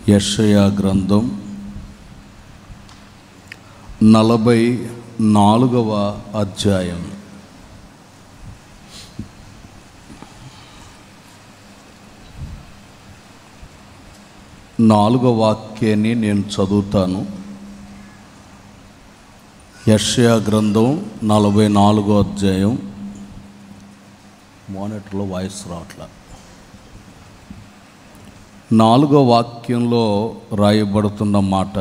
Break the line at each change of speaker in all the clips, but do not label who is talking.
యెషయా గ్రంథం నలభై నాలుగవ అధ్యాయం నాలుగవ వాక్యాన్ని నేను చదువుతాను యెషయా గ్రంథం నలభై నాలుగో అధ్యాయం మానిటర్లో వాయిస్ రావట్లా నాలుగో వాక్యంలో రాయబడుతున్న మాట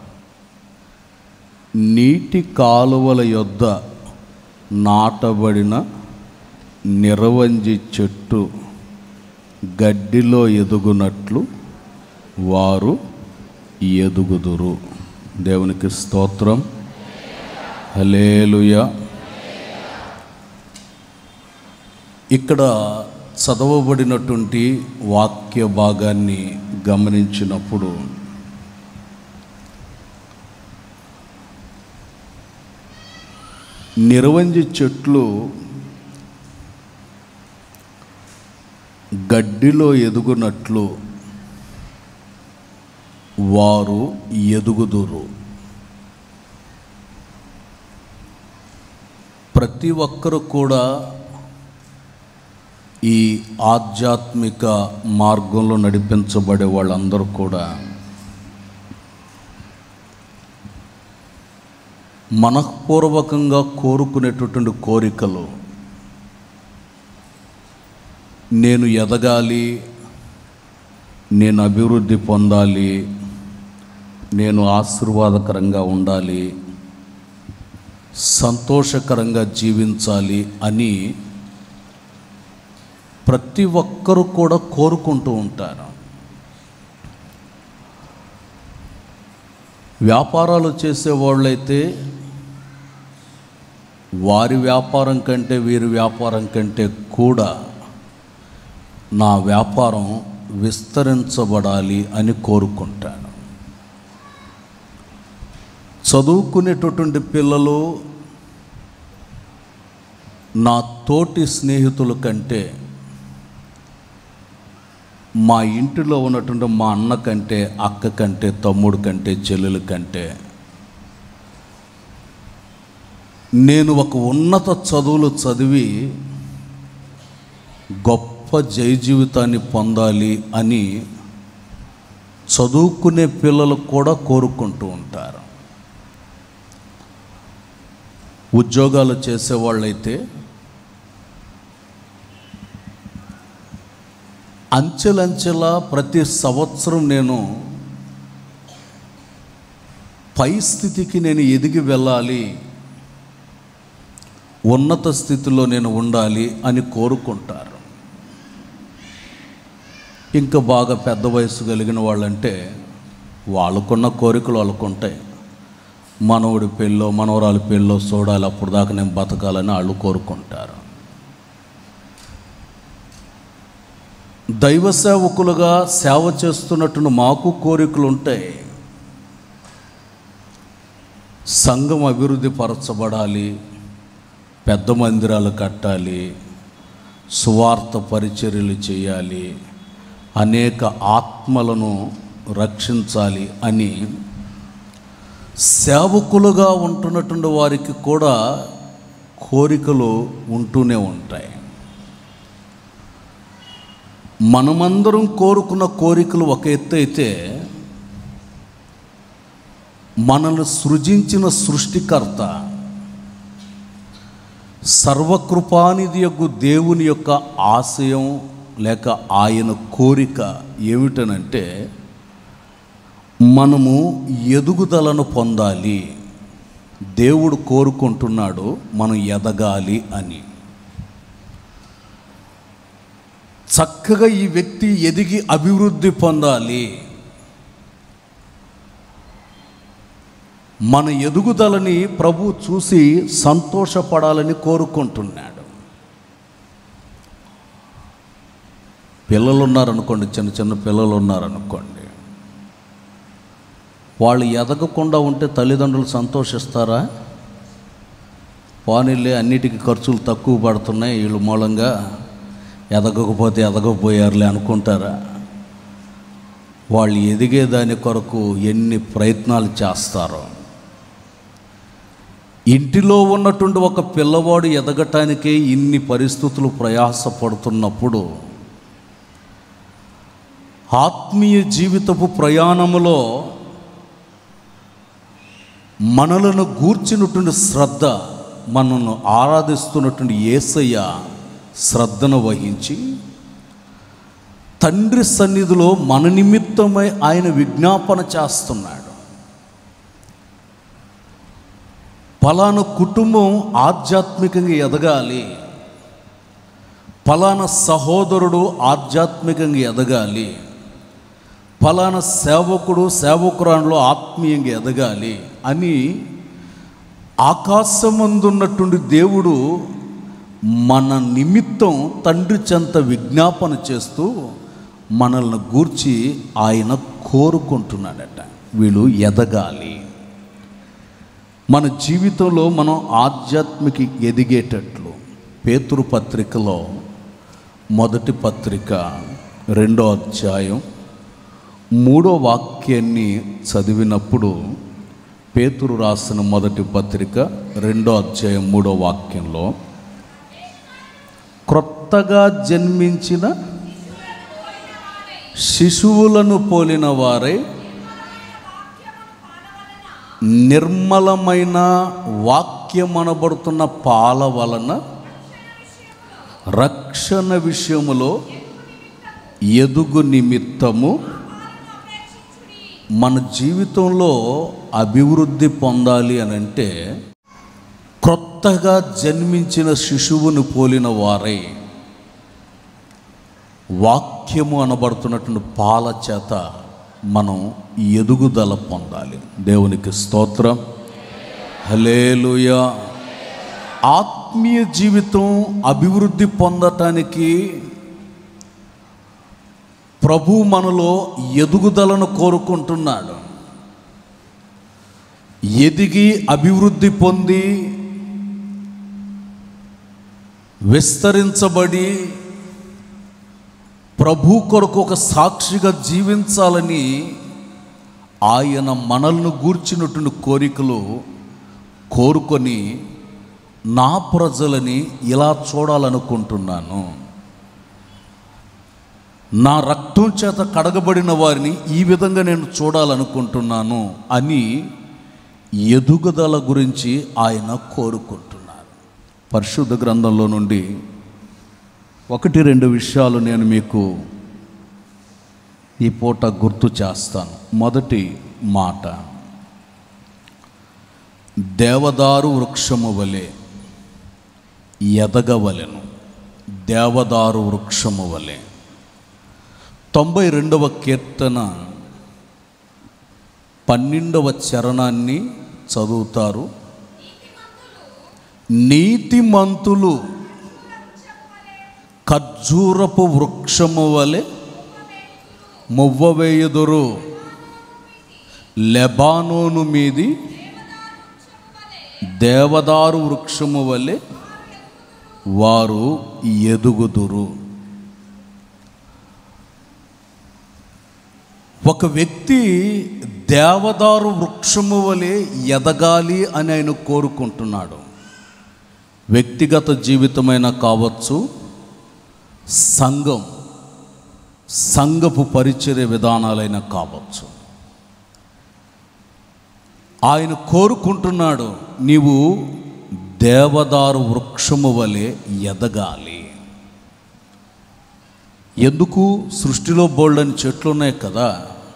నీటి కాలువల యొద్ద నాటబడిన నిరవంజి చెట్టు గడ్డిలో ఎదుగునట్లు వారు ఎదుగుదురు దేవునికి స్తోత్రం హలేలుయ ఇక్కడ చదవబడినటువంటి వాక్య భాగాన్ని గమనించినప్పుడు నిరవంజి చెట్లు గడ్డిలో ఎదుగునట్లు వారు ఎదుగుదురు ప్రతి ఒక్కరు కూడా ఈ ఆధ్యాత్మిక మార్గంలో నడిపించబడే వాళ్ళందరూ కూడా మనఃపూర్వకంగా కోరుకునేటటువంటి కోరికలు నేను ఎదగాలి నేను అభివృద్ధి పొందాలి నేను ఆశీర్వాదకరంగా ఉండాలి సంతోషకరంగా జీవించాలి అని ప్రతి ఒక్కరూ కూడా కోరుకుంటూ ఉంటారు వ్యాపారాలు చేసేవాళ్ళైతే వారి వ్యాపారం కంటే వీరి వ్యాపారం కంటే కూడా నా వ్యాపారం విస్తరించబడాలి అని కోరుకుంటాను చదువుకునేటటువంటి పిల్లలు నా తోటి స్నేహితుల కంటే మా ఇంటిలో ఉన్నటువంటి మా అన్న కంటే అక్క కంటే తమ్ముడు కంటే చెల్లెల కంటే నేను ఒక ఉన్నత చదువులు చదివి గొప్ప జయ జీవితాన్ని పొందాలి అని చదువుకునే పిల్లలు కూడా కోరుకుంటూ ఉంటారు ఉద్యోగాలు చేసేవాళ్ళైతే అంచెలంచెలా ప్రతి సంవత్సరం నేను పై స్థితికి నేను ఎదిగి వెళ్ళాలి ఉన్నత స్థితిలో నేను ఉండాలి అని కోరుకుంటారు ఇంకా బాగా పెద్ద వయసు కలిగిన వాళ్ళంటే వాళ్ళకున్న కోరికలు వాళ్ళకుంటాయి మనవుడి పెళ్ళో మనవరాలి పెళ్ళో చూడాలి అప్పుడు దాకా నేను బతకాలని వాళ్ళు కోరుకుంటారు దైవ సేవకులుగా సేవ చేస్తున్నట్టు మాకు కోరికలు ఉంటాయి సంఘం అభివృద్ధి పరచబడాలి పెద్ద మందిరాలు కట్టాలి సువార్త పరిచర్యలు చేయాలి అనేక ఆత్మలను రక్షించాలి అని సేవకులుగా ఉంటున్నటువంటి వారికి కూడా కోరికలు ఉంటూనే ఉంటాయి మనమందరం కోరుకున్న కోరికలు ఒక ఎత్తు అయితే మనల్ని సృజించిన సృష్టికర్త సర్వకృపానిధి యొక్క దేవుని యొక్క ఆశయం లేక ఆయన కోరిక ఏమిటనంటే మనము ఎదుగుదలను పొందాలి దేవుడు కోరుకుంటున్నాడు మనం ఎదగాలి అని చక్కగా ఈ వ్యక్తి ఎదిగి అభివృద్ధి పొందాలి మన ఎదుగుదలని ప్రభు చూసి సంతోషపడాలని కోరుకుంటున్నాడు పిల్లలు ఉన్నారనుకోండి చిన్న చిన్న పిల్లలు ఉన్నారనుకోండి వాళ్ళు ఎదగకుండా ఉంటే తల్లిదండ్రులు సంతోషిస్తారా పోనీళ్ళే అన్నిటికీ ఖర్చులు తక్కువ పడుతున్నాయి వీళ్ళు మూలంగా ఎదగకపోతే ఎదగకపోయారులే అనుకుంటారా వాళ్ళు ఎదిగేదాని కొరకు ఎన్ని ప్రయత్నాలు చేస్తారో ఇంటిలో ఉన్నటువంటి ఒక పిల్లవాడు ఎదగటానికే ఇన్ని పరిస్థితులు ప్రయాసపడుతున్నప్పుడు ఆత్మీయ జీవితపు ప్రయాణములో మనలను గూర్చినటువంటి శ్రద్ధ మనల్ని ఆరాధిస్తున్నటువంటి ఏసయ్య శ్రద్ధను వహించి తండ్రి సన్నిధిలో మన నిమిత్తమై ఆయన విజ్ఞాపన చేస్తున్నాడు పలానా కుటుంబం ఆధ్యాత్మికంగా ఎదగాలి పలానా సహోదరుడు ఆధ్యాత్మికంగా ఎదగాలి ఫలానా సేవకుడు సేవకురాంలో ఆత్మీయంగా ఎదగాలి అని ఆకాశమందున్నటువంటి దేవుడు మన నిమిత్తం తండ్రి చెంత విజ్ఞాపన చేస్తూ మనల్ని గూర్చి ఆయన కోరుకుంటున్నాడట వీళ్ళు ఎదగాలి మన జీవితంలో మనం ఆధ్యాత్మిక ఎదిగేటట్లు పేతురు పత్రికలో మొదటి పత్రిక రెండో అధ్యాయం మూడో వాక్యాన్ని చదివినప్పుడు పేతురు రాసిన మొదటి పత్రిక రెండో అధ్యాయం మూడో వాక్యంలో క్రొత్తగా జన్మించిన శిశువులను పోలిన వారై నిర్మలమైన వాక్యమనబడుతున్న పాల వలన రక్షణ విషయములో ఎదుగు నిమిత్తము మన జీవితంలో అభివృద్ధి పొందాలి అని అంటే క్రొత్తగా జన్మించిన శిశువును పోలిన వారై వాక్యము అనబడుతున్నటువంటి పాల చేత మనం ఎదుగుదల పొందాలి దేవునికి స్తోత్రం హలేలుయ ఆత్మీయ జీవితం అభివృద్ధి పొందటానికి ప్రభు మనలో ఎదుగుదలను కోరుకుంటున్నాడు ఎదిగి అభివృద్ధి పొంది విస్తరించబడి ప్రభు కొరకు ఒక సాక్షిగా జీవించాలని ఆయన మనల్ని గూర్చినటువంటి కోరికలు కోరుకొని నా ప్రజలని ఇలా చూడాలనుకుంటున్నాను నా రక్తం చేత కడగబడిన వారిని ఈ విధంగా నేను చూడాలనుకుంటున్నాను అని ఎదుగుదల గురించి ఆయన కోరుకుంటున్నారు పరిశుద్ధ గ్రంథంలో నుండి ఒకటి రెండు విషయాలు నేను మీకు ఈ పూట గుర్తు చేస్తాను మొదటి మాట దేవదారు వృక్షము వలె ఎదగవలెను దేవదారు వృక్షము వలె తొంభై రెండవ కీర్తన పన్నెండవ చరణాన్ని చదువుతారు నీతిమంతులు ఖర్జూరపు వృక్షము వలె మువ్వవేయుదురు లెబానోను మీది దేవదారు వృక్షము వలె వారు ఎదుగుదురు ఒక వ్యక్తి దేవదారు వృక్షము వలె ఎదగాలి అని ఆయన కోరుకుంటున్నాడు వ్యక్తిగత జీవితమైనా కావచ్చు సంఘం సంఘపు పరిచర్య విధానాలైనా కావచ్చు ఆయన కోరుకుంటున్నాడు నీవు దేవదారు వృక్షము వలె ఎదగాలి ఎందుకు సృష్టిలో బోల్డని చెట్లు ఉన్నాయి కదా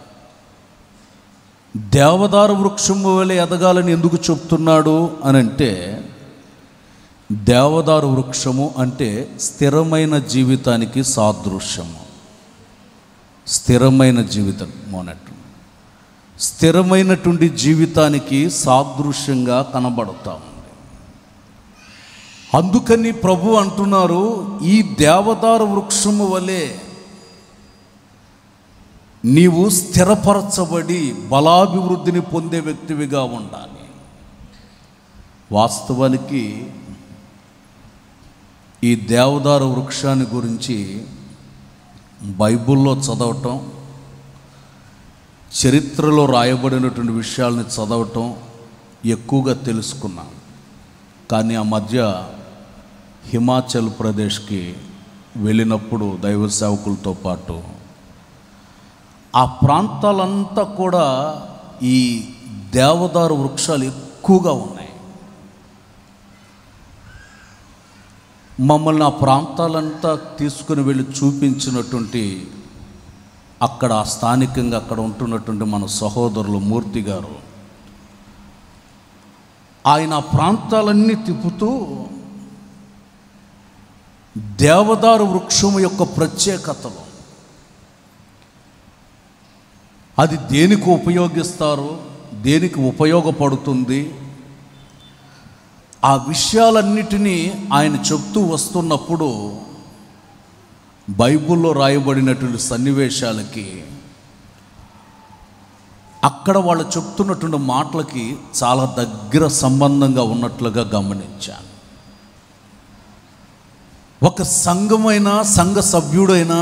దేవదారు వృక్షము వలె ఎదగాలని ఎందుకు చెప్తున్నాడు అని అంటే దేవదారు వృక్షము అంటే స్థిరమైన జీవితానికి సాదృశ్యము స్థిరమైన జీవితం మొన్నట్టు స్థిరమైనటువంటి జీవితానికి సాదృశ్యంగా కనబడతా ఉంది అందుకని ప్రభు అంటున్నారు ఈ దేవదారు వృక్షము వలె నీవు స్థిరపరచబడి బలాభివృద్ధిని పొందే వ్యక్తివిగా ఉండాలి వాస్తవానికి ఈ దేవదారు వృక్షాన్ని గురించి బైబిల్లో చదవటం చరిత్రలో రాయబడినటువంటి విషయాల్ని చదవటం ఎక్కువగా తెలుసుకున్నాం కానీ ఆ మధ్య హిమాచల్ ప్రదేశ్కి వెళ్ళినప్పుడు దైవ సేవకులతో పాటు ఆ ప్రాంతాలంతా కూడా ఈ దేవదారు వృక్షాలు ఎక్కువగా ఉన్నాయి మమ్మల్ని ఆ ప్రాంతాలంతా తీసుకుని వెళ్ళి చూపించినటువంటి అక్కడ స్థానికంగా అక్కడ ఉంటున్నటువంటి మన సహోదరులు మూర్తి గారు ఆయన ఆ ప్రాంతాలన్నీ తిప్పుతూ దేవదారు వృక్షం యొక్క ప్రత్యేకతలు అది దేనికి ఉపయోగిస్తారు దేనికి ఉపయోగపడుతుంది ఆ విషయాలన్నిటినీ ఆయన చెప్తూ వస్తున్నప్పుడు బైబిల్లో రాయబడినటువంటి సన్నివేశాలకి అక్కడ వాళ్ళు చెప్తున్నటువంటి మాటలకి చాలా దగ్గర సంబంధంగా ఉన్నట్లుగా గమనించాను ఒక సంఘమైన సంఘ సభ్యుడైన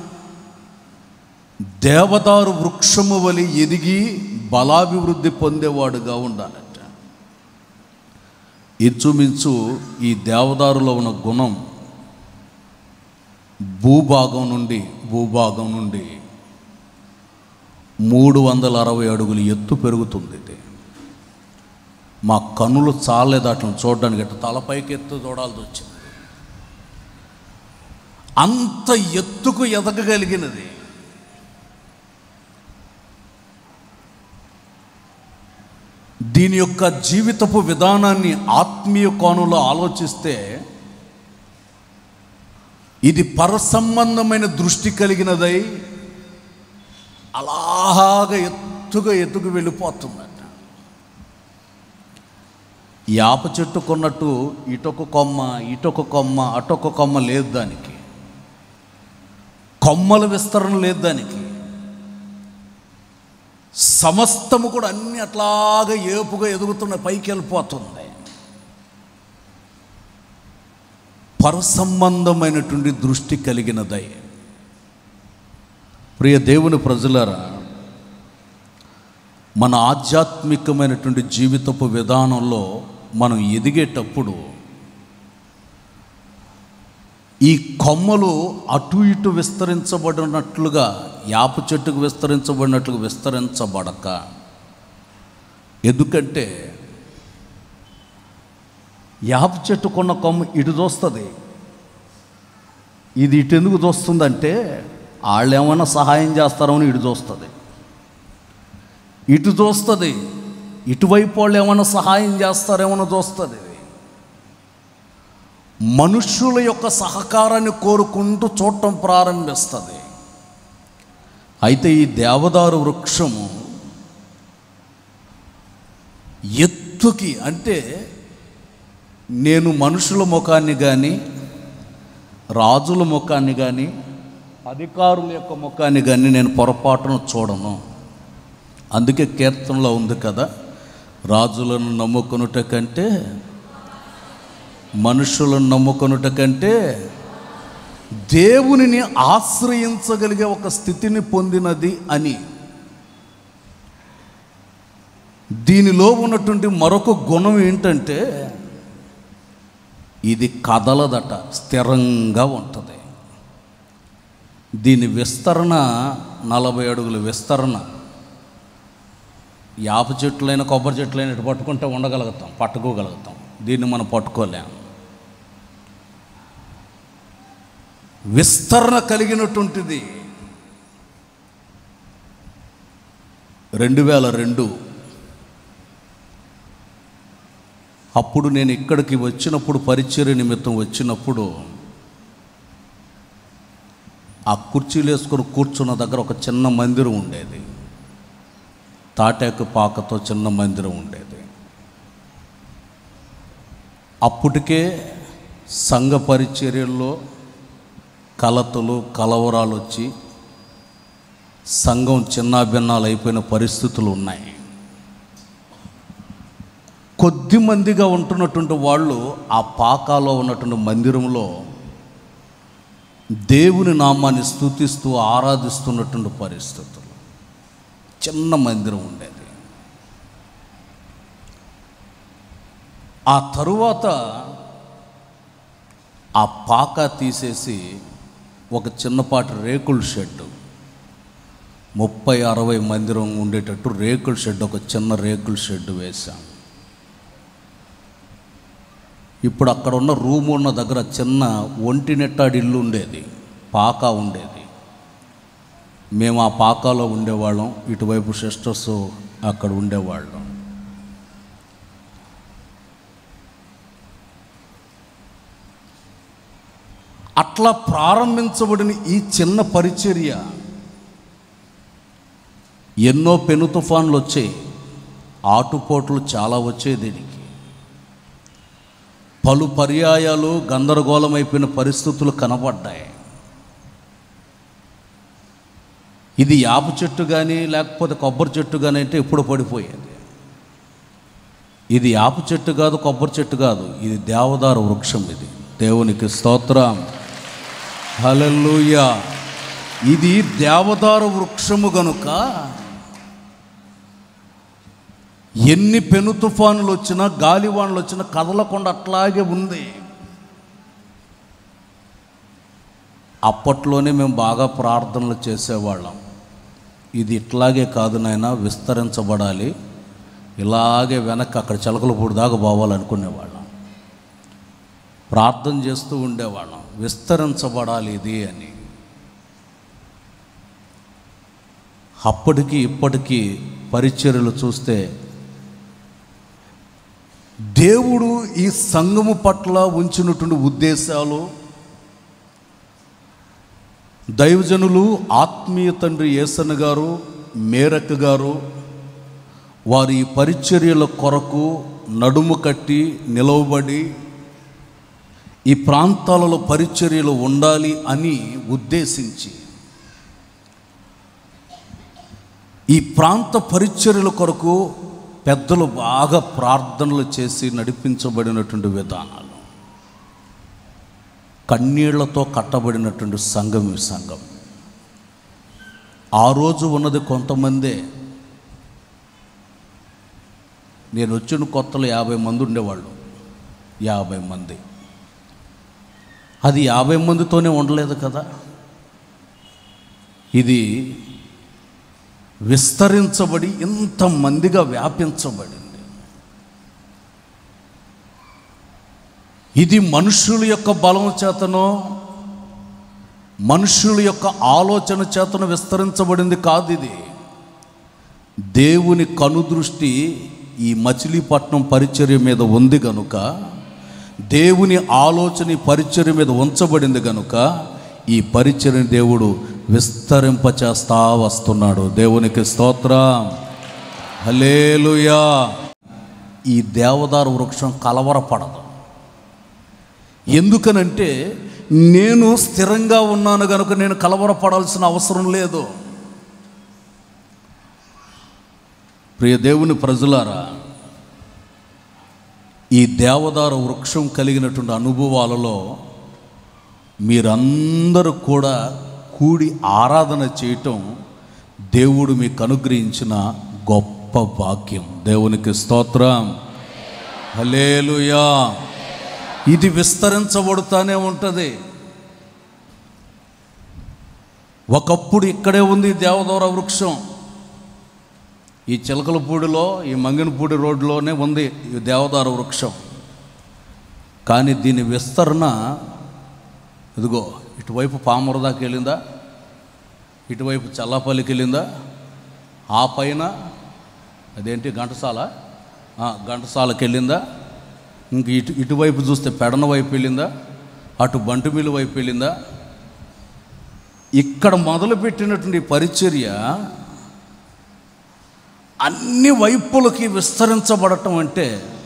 దేవదారు వృక్షము వలి ఎదిగి బలాభివృద్ధి పొందేవాడుగా ఉండాలట ఇంచుమించు ఈ దేవదారులో ఉన్న గుణం భూభాగం నుండి భూభాగం నుండి మూడు వందల అరవై అడుగులు ఎత్తు పెరుగుతుంది ఇది మా కన్నులు చాలేదు అట్లా చూడడానికి అట్లా తలపైకి ఎత్తు చూడాల్సి వచ్చింది అంత ఎత్తుకు ఎదగగలిగినది దీని యొక్క జీవితపు విధానాన్ని ఆత్మీయ కోణంలో ఆలోచిస్తే ఇది పరసంబంధమైన దృష్టి కలిగినదై అలాగ ఎత్తుగా ఎత్తుకు వెళ్ళిపోతుందట యాప చెట్టు కొన్నట్టు ఇటొక కొమ్మ ఇటొక కొమ్మ అటొక కొమ్మ లేదు దానికి కొమ్మల విస్తరణ లేదు దానికి సమస్తము కూడా అన్ని అట్లాగా ఏపుగా ఎదుగుతున్న పైకి వెళ్ళిపోతుంది పరసంబంధమైనటువంటి దృష్టి కలిగినదై ప్రియ దేవుని ప్రజలరా మన ఆధ్యాత్మికమైనటువంటి జీవితపు విధానంలో మనం ఎదిగేటప్పుడు ఈ కొమ్మలు అటు ఇటు విస్తరించబడినట్లుగా యాప చెట్టుకు విస్తరించబడినట్లుగా విస్తరించబడక ఎందుకంటే యాప చెట్టుకున్న కొమ్మ ఇటు చూస్తుంది ఇది ఇటు ఎందుకు చూస్తుందంటే వాళ్ళు ఏమైనా సహాయం చేస్తారో అని ఇటు చూస్తుంది ఇటు చూస్తుంది ఇటువైపు వాళ్ళు ఏమైనా సహాయం చేస్తారేమో చూస్తుంది ఇది మనుష్యుల యొక్క సహకారాన్ని కోరుకుంటూ చూడటం ప్రారంభిస్తుంది అయితే ఈ దేవదారు వృక్షము ఎత్తుకి అంటే నేను మనుషుల ముఖాన్ని కానీ రాజుల ముఖాన్ని కానీ అధికారుల యొక్క ముఖాన్ని కానీ నేను పొరపాటును చూడను అందుకే కీర్తనలో ఉంది కదా రాజులను నమ్ముకొనుట కంటే మనుషులను నమ్ముకొనుట కంటే దేవునిని ఆశ్రయించగలిగే ఒక స్థితిని పొందినది అని దీనిలో ఉన్నటువంటి మరొక గుణం ఏంటంటే ఇది కదలదట స్థిరంగా ఉంటుంది దీని విస్తరణ నలభై అడుగుల విస్తరణ యాప చెట్లైన కొబ్బరి చెట్లైన ఇటు పట్టుకుంటే ఉండగలుగుతాం పట్టుకోగలుగుతాం దీన్ని మనం పట్టుకోలేం విస్తరణ కలిగినటువంటిది రెండు వేల రెండు అప్పుడు నేను ఇక్కడికి వచ్చినప్పుడు పరిచర్య నిమిత్తం వచ్చినప్పుడు ఆ కుర్చీలు వేసుకొని కూర్చున్న దగ్గర ఒక చిన్న మందిరం ఉండేది తాటాకు పాకతో చిన్న మందిరం ఉండేది అప్పటికే సంఘ పరిచర్యల్లో కలతలు కలవరాలు వచ్చి సంఘం చిన్నాభిన్నాలు అయిపోయిన పరిస్థితులు ఉన్నాయి కొద్ది మందిగా ఉంటున్నటువంటి వాళ్ళు ఆ పాకాలో ఉన్నటువంటి మందిరంలో దేవుని నామాన్ని స్తుతిస్తూ ఆరాధిస్తున్నటువంటి పరిస్థితులు చిన్న మందిరం ఉండేది ఆ తరువాత ఆ పాక తీసేసి ఒక చిన్నపాటి రేకుల షెడ్ ముప్పై అరవై మందిరం ఉండేటట్టు రేకుల షెడ్ ఒక చిన్న రేకుల షెడ్ వేశాం ఇప్పుడు అక్కడ ఉన్న రూమ్ ఉన్న దగ్గర చిన్న ఒంటి నెట్టాడి ఇల్లు ఉండేది పాక ఉండేది మేము ఆ పాకాలో ఉండేవాళ్ళం ఇటువైపు సిస్టర్స్ అక్కడ ఉండేవాళ్ళం అట్లా ప్రారంభించబడిన ఈ చిన్న పరిచర్య ఎన్నో పెను తుఫాన్లు వచ్చాయి ఆటుపోట్లు చాలా వచ్చాయి దీనికి పలు పర్యాయాలు గందరగోళమైపోయిన పరిస్థితులు కనబడ్డాయి ఇది యాప చెట్టు కానీ లేకపోతే కొబ్బరి చెట్టు కానీ అంటే ఎప్పుడు పడిపోయేది ఇది యాప చెట్టు కాదు కొబ్బరి చెట్టు కాదు ఇది దేవదారు వృక్షం ఇది దేవునికి స్తోత్రం హల్లెలూయా ఇది దేవదారు వృక్షము గనుక ఎన్ని పెను తుఫానులు వచ్చినా గాలివానలు వచ్చినా కదలకుండా అట్లాగే ఉంది అప్పట్లోనే మేము బాగా ప్రార్థనలు చేసేవాళ్ళం ఇది ఇట్లాగే కాదు నాయన విస్తరించబడాలి ఇలాగే వెనక్కి అక్కడ చిలకలపూడి దాకా పోవాలనుకునేవాళ్ళం ప్రార్థన చేస్తూ ఉండేవాళ్ళం విస్తరించబడాలి ఇది అని అప్పటికి ఇప్పటికీ పరిచర్యలు చూస్తే దేవుడు ఈ సంఘము పట్ల ఉంచినటువంటి ఉద్దేశాలు దైవజనులు ఆత్మీయ తండ్రి ఏసన్న గారు మేరక్క గారు వారి పరిచర్యల కొరకు నడుము కట్టి నిలవబడి ఈ ప్రాంతాలలో పరిచర్యలు ఉండాలి అని ఉద్దేశించి ఈ ప్రాంత పరిచర్యల కొరకు పెద్దలు బాగా ప్రార్థనలు చేసి నడిపించబడినటువంటి విధానాలు కన్నీళ్లతో కట్టబడినటువంటి సంఘం ఈ సంఘం ఆ రోజు ఉన్నది కొంతమందే నేను వచ్చిన కొత్తలో యాభై మంది ఉండేవాళ్ళు యాభై మంది అది యాభై మందితోనే ఉండలేదు కదా ఇది విస్తరించబడి ఇంతమందిగా వ్యాపించబడింది ఇది మనుషుల యొక్క బలం చేతనో మనుషుల యొక్క ఆలోచన చేతను విస్తరించబడింది కాదు ఇది దేవుని కనుదృష్టి ఈ మచిలీపట్నం పరిచర్య మీద ఉంది గనుక దేవుని ఆలోచన ఈ పరిచర్య మీద ఉంచబడింది గనుక ఈ పరిచర్య దేవుడు విస్తరింపచేస్తా వస్తున్నాడు దేవునికి స్తోత్రం హలేలుయా ఈ దేవదారు వృక్షం కలవరపడదు ఎందుకనంటే నేను స్థిరంగా ఉన్నాను కనుక నేను కలవరపడాల్సిన అవసరం లేదు ప్రియ దేవుని ప్రజలారా ఈ దేవదారు వృక్షం కలిగినటువంటి అనుభవాలలో మీరందరూ కూడా కూడి ఆరాధన చేయటం దేవుడు మీకు అనుగ్రహించిన గొప్ప భాగ్యం దేవునికి స్తోత్రం హలేలుయా ఇది విస్తరించబడుతూనే ఉంటుంది ఒకప్పుడు ఇక్కడే ఉంది ఈ దేవదూర వృక్షం ఈ చిలకలపూడిలో ఈ మంగినపూడి రోడ్లోనే ఉంది ఈ దేవదార వృక్షం కానీ దీని విస్తరణ ఇదిగో ఇటువైపు పామర దాకా వెళ్ళిందా ఇటువైపు చల్లాపల్లికి వెళ్ళిందా ఆ పైన అదేంటి ఘంటసాల ఆ, ఘంటసాలకి వెళ్ళిందా ఇంక ఇటు ఇటువైపు చూస్తే పెడన వైపు వెళ్ళిందా అటు బంటుమిల్లి వైపు వెళ్ళిందా ఇక్కడ మొదలుపెట్టినటువంటి పరిచర్య అన్ని వైపులకి విస్తరించబడటం అంటే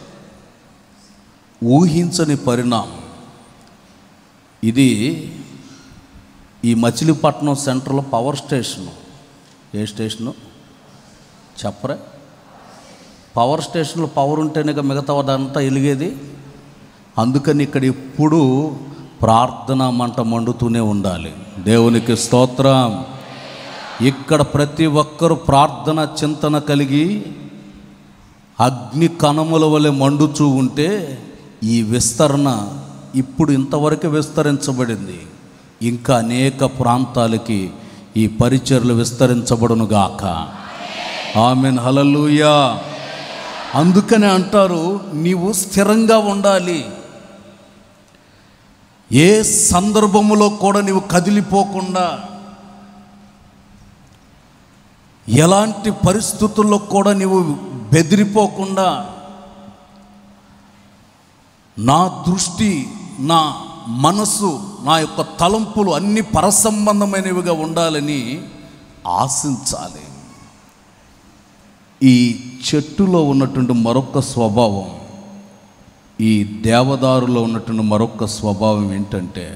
ఊహించని పరిణామం ఇది ఈ మచిలీపట్నం సెంటర్లో పవర్ స్టేషను ఏ స్టేషను చెప్పరే పవర్ స్టేషన్లో పవర్ ఉంటేనే ఇక మిగతా అదంతా వెలిగేది అందుకని ఇక్కడ ఎప్పుడూ ప్రార్థన మంట మండుతూనే ఉండాలి దేవునికి స్తోత్రం ఇక్కడ ప్రతి ఒక్కరు ప్రార్థన చింతన కలిగి అగ్ని కణముల వలె మండుచూ ఉంటే ఈ విస్తరణ ఇప్పుడు ఇంతవరకు విస్తరించబడింది ఇంకా అనేక ప్రాంతాలకి ఈ పరిచర్లు విస్తరించబడును గాక ఆమెన్ హలలుయా అందుకనే అంటారు నీవు స్థిరంగా ఉండాలి ఏ సందర్భములో కూడా నీవు కదిలిపోకుండా ఎలాంటి పరిస్థితుల్లో కూడా నీవు బెదిరిపోకుండా నా దృష్టి నా మనసు నా యొక్క తలంపులు అన్ని పరసంబంధమైనవిగా ఉండాలని ఆశించాలి ఈ చెట్టులో ఉన్నటువంటి మరొక స్వభావం ఈ దేవదారులో ఉన్నటువంటి మరొక స్వభావం ఏంటంటే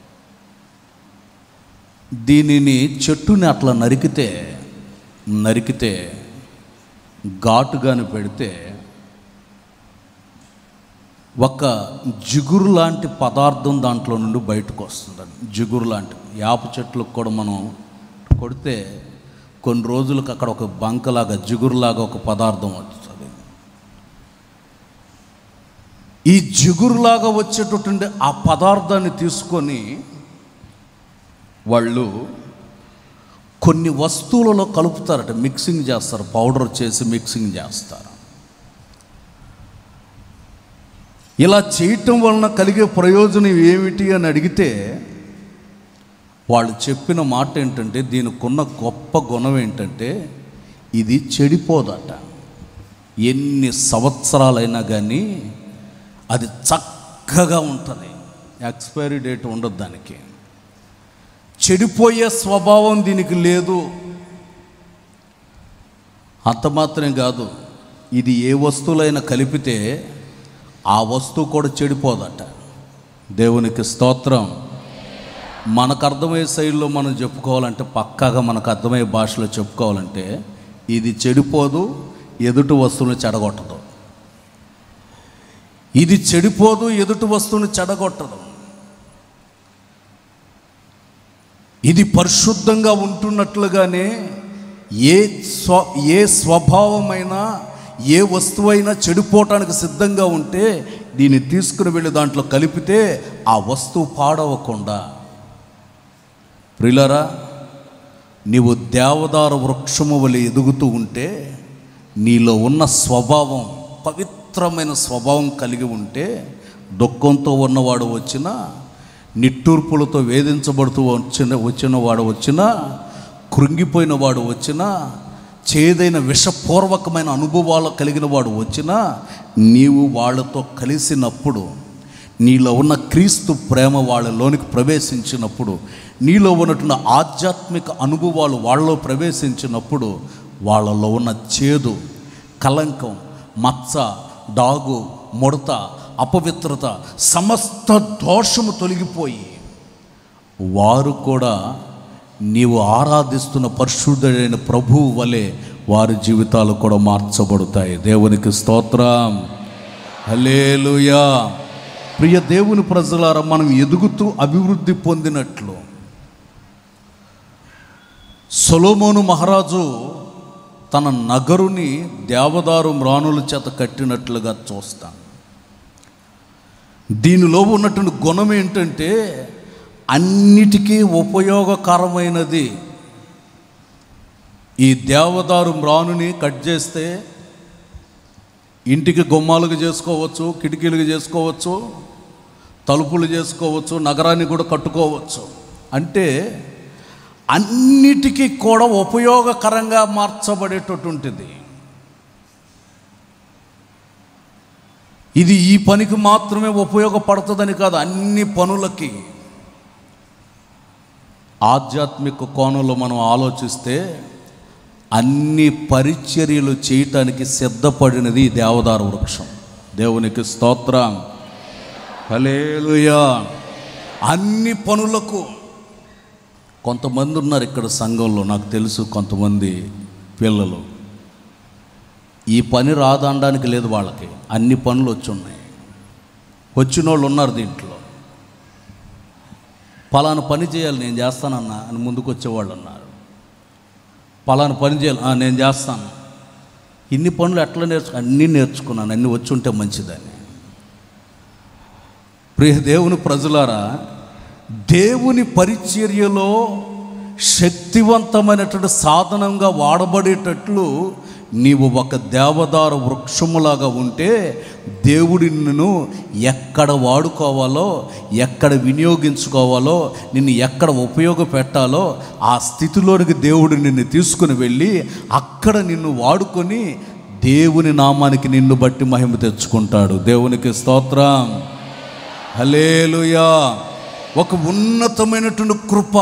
దీనిని చెట్టుని అట్లా నరికితే నరికితే ఘాటుగాని పెడితే ఒక జిగురు లాంటి పదార్థం దాంట్లో నుండి బయటకు వస్తుందండి జిగురు లాంటి యాప చెట్లకు కూడా మనం కొడితే కొన్ని రోజులకు అక్కడ ఒక బంకలాగా జిగురులాగా ఒక పదార్థం వస్తుంది ఈ జిగురులాగా వచ్చేటటువంటి ఆ పదార్థాన్ని తీసుకొని వాళ్ళు కొన్ని వస్తువులలో కలుపుతారట మిక్సింగ్ చేస్తారు పౌడర్ చేసి మిక్సింగ్ చేస్తారు ఇలా చేయటం వలన కలిగే ప్రయోజనం ఏమిటి అని అడిగితే వాళ్ళు చెప్పిన మాట ఏంటంటే దీనికి ఉన్న గొప్ప గుణం ఏంటంటే ఇది చెడిపోదట ఎన్ని సంవత్సరాలైనా కానీ అది చక్కగా ఉంటుంది ఎక్స్పైరీ డేట్ ఉండదు దానికి చెడిపోయే స్వభావం దీనికి లేదు అంత మాత్రం కాదు ఇది ఏ వస్తువులైనా కలిపితే ఆ వస్తువు కూడా చెడిపోదట దేవునికి స్తోత్రం మనకు అర్థమయ్యే శైలిలో మనం చెప్పుకోవాలంటే పక్కాగా మనకు అర్థమయ్యే భాషలో చెప్పుకోవాలంటే ఇది చెడిపోదు ఎదుటి వస్తువుని చెడగొట్టదు ఇది చెడిపోదు ఎదుటి వస్తువుని చెడగొట్టదు ఇది పరిశుద్ధంగా ఉంటున్నట్లుగానే ఏ స్వ ఏ స్వభావమైనా ఏ వస్తువైనా చెడిపోవటానికి సిద్ధంగా ఉంటే దీన్ని తీసుకుని వెళ్ళి దాంట్లో కలిపితే ఆ వస్తువు పాడవకుండా ప్రిలరా నీవు దేవదారు వృక్షము వలె ఎదుగుతూ ఉంటే నీలో ఉన్న స్వభావం పవిత్రమైన స్వభావం కలిగి ఉంటే దుఃఖంతో ఉన్నవాడు వచ్చినా నిట్టూర్పులతో వేధించబడుతూ వచ్చిన వచ్చిన వాడు వచ్చినా కృంగిపోయిన వాడు వచ్చినా చేదైన విషపూర్వకమైన అనుభవాలు కలిగిన వాడు వచ్చినా నీవు వాళ్ళతో కలిసినప్పుడు నీలో ఉన్న క్రీస్తు ప్రేమ వాళ్ళలోనికి ప్రవేశించినప్పుడు నీలో ఉన్నటువంటి ఆధ్యాత్మిక అనుభవాలు వాళ్ళలో ప్రవేశించినప్పుడు వాళ్ళలో ఉన్న చేదు కలంకం మచ్చ డాగు ముడత అపవిత్రత సమస్త దోషము తొలగిపోయి వారు కూడా నీవు ఆరాధిస్తున్న పరిశుద్ధుడైన ప్రభువు వలె వారి జీవితాలు కూడా మార్చబడతాయి దేవునికి స్తోత్రం హలేలుయా ప్రియ దేవుని ప్రజలారా మనం ఎదుగుతూ అభివృద్ధి పొందినట్లు సొలోమోను మహారాజు తన నగరుని దేవదారు మ్రాణుల చేత కట్టినట్లుగా చూస్తాం దీనిలో ఉన్నటువంటి గుణం ఏంటంటే అన్నిటికీ ఉపయోగకరమైనది ఈ దేవదారు మ్రానుని కట్ చేస్తే ఇంటికి గుమ్మాలుగా చేసుకోవచ్చు కిటికీలుగా చేసుకోవచ్చు తలుపులు చేసుకోవచ్చు నగరాన్ని కూడా కట్టుకోవచ్చు అంటే అన్నిటికీ కూడా ఉపయోగకరంగా మార్చబడేటటువంటిది ఇది ఈ పనికి మాత్రమే ఉపయోగపడుతుందని కాదు అన్ని పనులకి ఆధ్యాత్మిక కోణంలో మనం ఆలోచిస్తే అన్ని పరిచర్యలు చేయటానికి సిద్ధపడినది ఈ దేవదారు వృక్షం దేవునికి స్తోత్రం హలేలుయా అన్ని పనులకు కొంతమంది ఉన్నారు ఇక్కడ సంఘంలో నాకు తెలుసు కొంతమంది పిల్లలు ఈ పని రాదనడానికి లేదు వాళ్ళకి అన్ని పనులు వచ్చి ఉన్నాయి వచ్చిన వాళ్ళు ఉన్నారు దీంట్లో పలానా పని చేయాలి నేను చేస్తానన్నా అని ముందుకు వచ్చేవాళ్ళు ఉన్నారు పలానా పని చేయాలి "ఆ, నేను చేస్తాను ఇన్ని పనులు ఎట్లా నేర్చు అన్నీ నేర్చుకున్నాను అన్నీ వచ్చి ఉంటే మంచిదని ప్రియ దేవుని ప్రజలారా దేవుని పరిచర్యలో శక్తివంతమైనటువంటి సాధనంగా వాడబడేటట్లు నీవు ఒక దేవదారు వృక్షములాగా ఉంటే దేవుడి నిన్ను ఎక్కడ వాడుకోవాలో ఎక్కడ వినియోగించుకోవాలో నిన్ను ఎక్కడ ఉపయోగపెట్టాలో ఆ స్థితిలోనికి దేవుడు నిన్ను తీసుకుని వెళ్ళి అక్కడ నిన్ను వాడుకొని దేవుని నామానికి నిన్ను బట్టి మహిమ తెచ్చుకుంటాడు దేవునికి స్తోత్రం హలేలుయా ఒక ఉన్నతమైనటువంటి కృప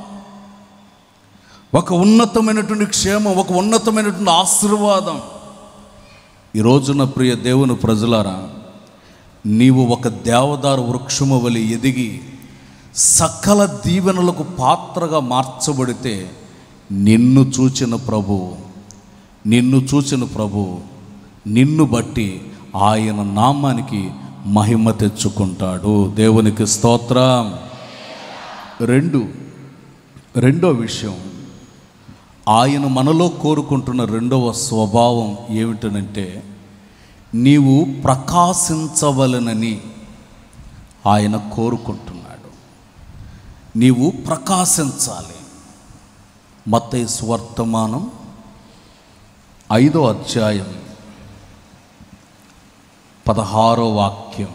ఒక ఉన్నతమైనటువంటి క్షేమం ఒక ఉన్నతమైనటువంటి ఆశీర్వాదం ఈ రోజున ప్రియ దేవుని ప్రజలారా నీవు ఒక దేవదారు వృక్షము వలె ఎదిగి సకల దీవెనలకు పాత్రగా మార్చబడితే నిన్ను చూచిన ప్రభు నిన్ను చూచిన ప్రభు నిన్ను బట్టి ఆయన నామానికి మహిమ తెచ్చుకుంటాడు దేవునికి స్తోత్రం రెండు రెండో విషయం ఆయన మనలో కోరుకుంటున్న రెండవ స్వభావం ఏమిటనంటే నీవు ప్రకాశించవలనని ఆయన కోరుకుంటున్నాడు నీవు ప్రకాశించాలి మత్తయి స్వర్తమానం ఐదో అధ్యాయం పదహారో వాక్యం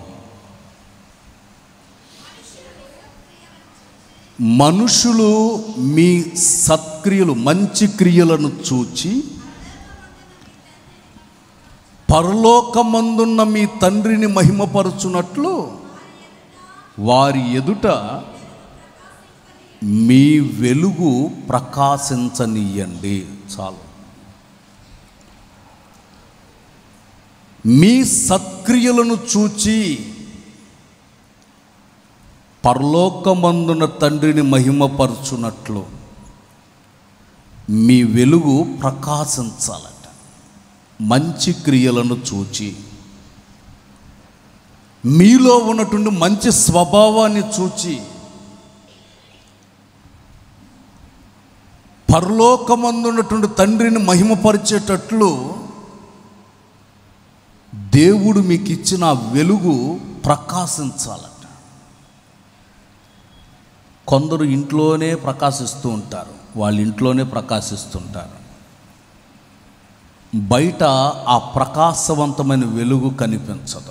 మనుషులు మీ సత్క్రియలు మంచి క్రియలను చూచి పరలోకమందున్న మీ తండ్రిని మహిమపరచునట్లు వారి ఎదుట మీ వెలుగు ప్రకాశించనీయండి చాలు మీ సత్క్రియలను చూచి పరలోకమందున తండ్రిని మహిమపరచునట్లు మీ వెలుగు ప్రకాశించాలట మంచి క్రియలను చూచి మీలో ఉన్నటువంటి మంచి స్వభావాన్ని చూచి పరలోకమందున్నటువంటి తండ్రిని మహిమపరిచేటట్లు దేవుడు మీకు ఇచ్చిన ఆ వెలుగు ప్రకాశించాలట కొందరు ఇంట్లోనే ప్రకాశిస్తూ ఉంటారు వాళ్ళ ఇంట్లోనే ప్రకాశిస్తుంటారు బయట ఆ ప్రకాశవంతమైన వెలుగు కనిపించదు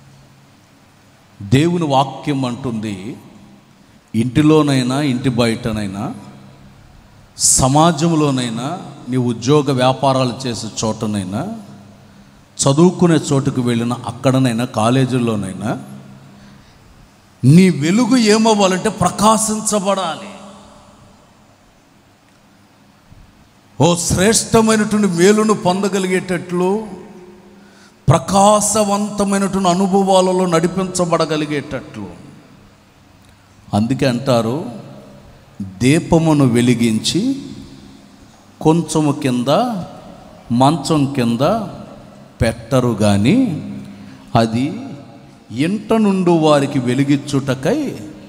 దేవుని వాక్యం అంటుంది ఇంటిలోనైనా ఇంటి బయటనైనా సమాజంలోనైనా నీ ఉద్యోగ వ్యాపారాలు చేసే చోటనైనా చదువుకునే చోటుకు వెళ్ళిన అక్కడనైనా కాలేజీల్లోనైనా నీ వెలుగు ఏమవ్వాలంటే ప్రకాశించబడాలి ఓ శ్రేష్టమైనటువంటి మేలును పొందగలిగేటట్లు ప్రకాశవంతమైనటువంటి అనుభవాలలో నడిపించబడగలిగేటట్లు అందుకే అంటారు దీపమును వెలిగించి కొంచెము కింద మంచం కింద పెట్టరు కానీ అది ఇంట నుండి వారికి వెలిగించుటకై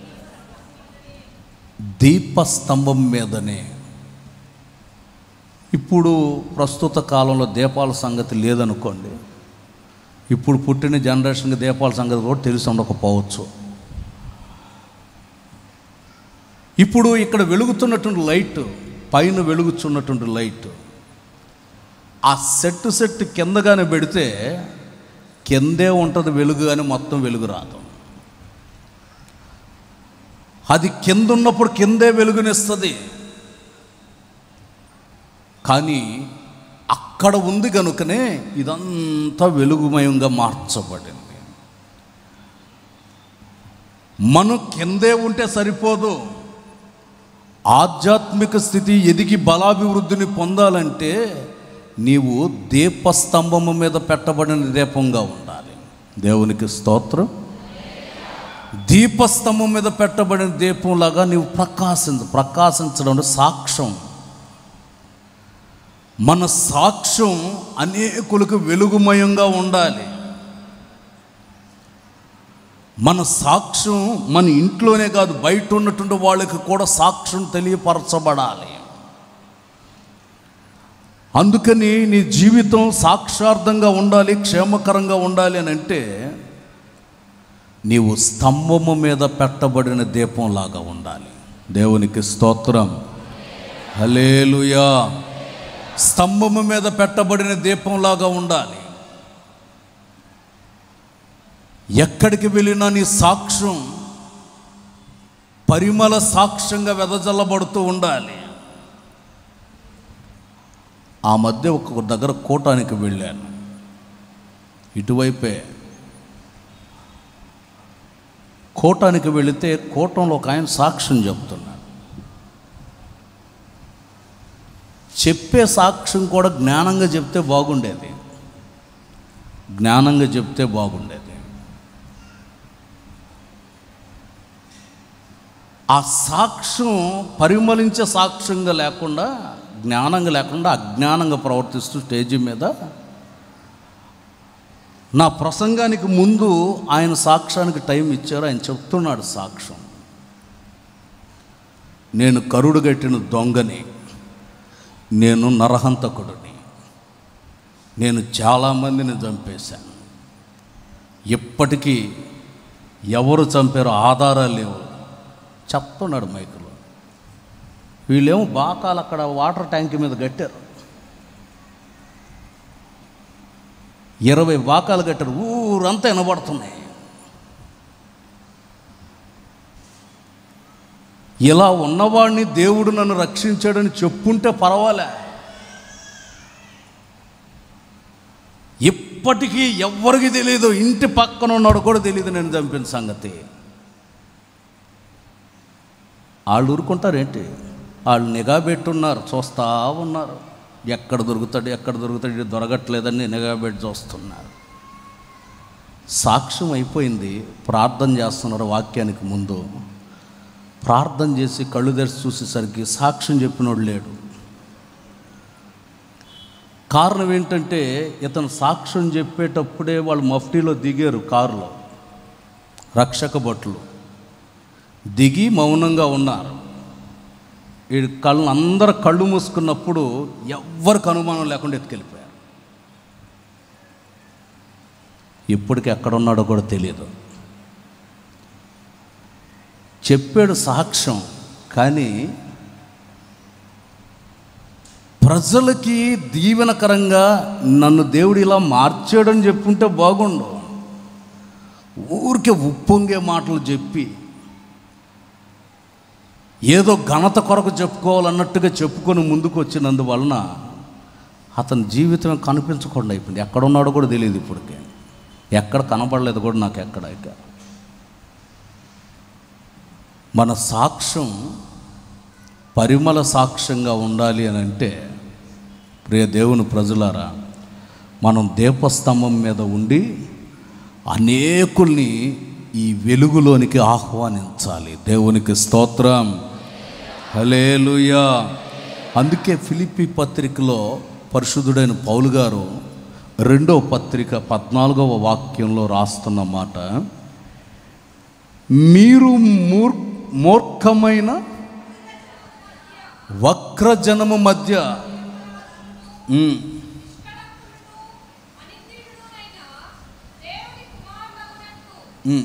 దీపస్తంభం మీదనే ఇప్పుడు ప్రస్తుత కాలంలో దీపాల సంగతి లేదనుకోండి ఇప్పుడు పుట్టిన జనరేషన్కి దీపాల సంగతి కూడా తెలిసి ఉండకపోవచ్చు ఇప్పుడు ఇక్కడ వెలుగుతున్నటువంటి లైట్ పైన వెలుగుతున్నటువంటి లైట్ ఆ సెట్ సెట్ కిందగానే పెడితే కిందే ఉంటుంది వెలుగు కానీ మొత్తం వెలుగు రాదు అది కింద ఉన్నప్పుడు కిందే వెలుగునిస్తుంది కానీ అక్కడ ఉంది కనుకనే ఇదంతా వెలుగుమయంగా మార్చబడింది మనం కిందే ఉంటే సరిపోదు ఆధ్యాత్మిక స్థితి ఎదిగి బలాభివృద్ధిని పొందాలంటే నీవు దీపస్తంభము మీద పెట్టబడిన దీపంగా ఉండాలి దేవునికి స్తోత్రం దీపస్తంభం మీద పెట్టబడిన దీపంలాగా నీవు ప్రకాశించ ప్రకాశించడం అంటే సాక్ష్యం మన సాక్ష్యం అనేకులకు వెలుగుమయంగా ఉండాలి మన సాక్ష్యం మన ఇంట్లోనే కాదు బయట ఉన్నటువంటి వాళ్ళకి కూడా సాక్ష్యం తెలియపరచబడాలి అందుకని నీ జీవితం సాక్షార్థంగా ఉండాలి క్షేమకరంగా ఉండాలి అని అంటే నీవు స్తంభము మీద పెట్టబడిన దీపంలాగా ఉండాలి దేవునికి స్తోత్రం హలేలుయా స్తంభము మీద పెట్టబడిన దీపంలాగా ఉండాలి ఎక్కడికి వెళ్ళినా నీ సాక్ష్యం పరిమళ సాక్ష్యంగా వెదజల్లబడుతూ ఉండాలి ఆ మధ్య ఒక దగ్గర కూటానికి వెళ్ళాను ఇటువైపే కూటానికి వెళితే కూటంలో ఒక ఆయన సాక్ష్యం చెప్తున్నాడు చెప్పే సాక్ష్యం కూడా జ్ఞానంగా చెప్తే బాగుండేది జ్ఞానంగా చెప్తే బాగుండేది ఆ సాక్ష్యం పరిమళించే సాక్ష్యంగా లేకుండా జ్ఞానంగా లేకుండా అజ్ఞానంగా ప్రవర్తిస్తూ స్టేజీ మీద నా ప్రసంగానికి ముందు ఆయన సాక్ష్యానికి టైం ఇచ్చారు ఆయన చెప్తున్నాడు సాక్ష్యం నేను కరుడు గట్టిన దొంగని నేను నరహంతకుడిని నేను చాలామందిని చంపేశాను ఇప్పటికీ ఎవరు చంపారో ఆధారాలు లేవు చెప్తున్నాడు మైకులో వీళ్ళేమో బాకాలు అక్కడ వాటర్ ట్యాంక్ మీద కట్టారు ఇరవై బాకాలు కట్టారు ఊరంతా వినబడుతున్నాయి ఇలా ఉన్నవాడిని దేవుడు నన్ను రక్షించాడని చెప్పుంటే పర్వాలే ఇప్పటికీ ఎవ్వరికి తెలియదు ఇంటి పక్కన ఉన్నాడు కూడా తెలియదు నేను చంపిన సంగతి వాళ్ళు ఊరుకుంటారేంటి వాళ్ళు నిఘా పెట్టున్నారు చూస్తూ ఉన్నారు ఎక్కడ దొరుకుతాడు ఎక్కడ దొరుకుతాడు ఇది దొరకట్లేదని నిఘా పెట్టి చూస్తున్నారు సాక్ష్యం అయిపోయింది ప్రార్థన చేస్తున్నారు వాక్యానికి ముందు ప్రార్థన చేసి కళ్ళు తెరిచి చూసేసరికి సాక్ష్యం చెప్పినోడు లేడు కారణం ఏంటంటే ఇతను సాక్ష్యం చెప్పేటప్పుడే వాళ్ళు మఫ్టీలో దిగారు కారులో రక్షక భటులు దిగి మౌనంగా ఉన్నారు ఈ కళ్ళు అందరు కళ్ళు మూసుకున్నప్పుడు ఎవ్వరికి అనుమానం లేకుండా ఎత్తుకెళ్ళిపోయారు ఇప్పటికి ఎక్కడ ఉన్నాడో కూడా తెలియదు చెప్పాడు సాక్ష్యం కానీ ప్రజలకి దీవెనకరంగా నన్ను దేవుడు ఇలా మార్చాడని చెప్పుంటే బాగుండు ఊరికే ఉప్పొంగే మాటలు చెప్పి ఏదో ఘనత కొరకు చెప్పుకోవాలన్నట్టుగా చెప్పుకొని ముందుకు వచ్చినందువలన అతని జీవితం కనిపించకుండా అయిపోయింది ఎక్కడున్నాడో కూడా తెలియదు ఇప్పటికే ఎక్కడ కనపడలేదు కూడా నాకు ఎక్కడ ఇక మన సాక్ష్యం పరిమళ సాక్ష్యంగా ఉండాలి అని అంటే ప్రియ దేవుని ప్రజలారా మనం దీపస్తంభం మీద ఉండి అనేకుల్ని ఈ వెలుగులోనికి ఆహ్వానించాలి దేవునికి స్తోత్రం హలేలుయా అందుకే ఫిలిప్పి పత్రికలో పరిశుద్ధుడైన పౌలు గారు రెండో పత్రిక పద్నాలుగవ వాక్యంలో రాస్తున్న మాట మీరు మూర్ మూర్ఖమైన వక్రజనము మధ్య ఉమ్, ఉమ్,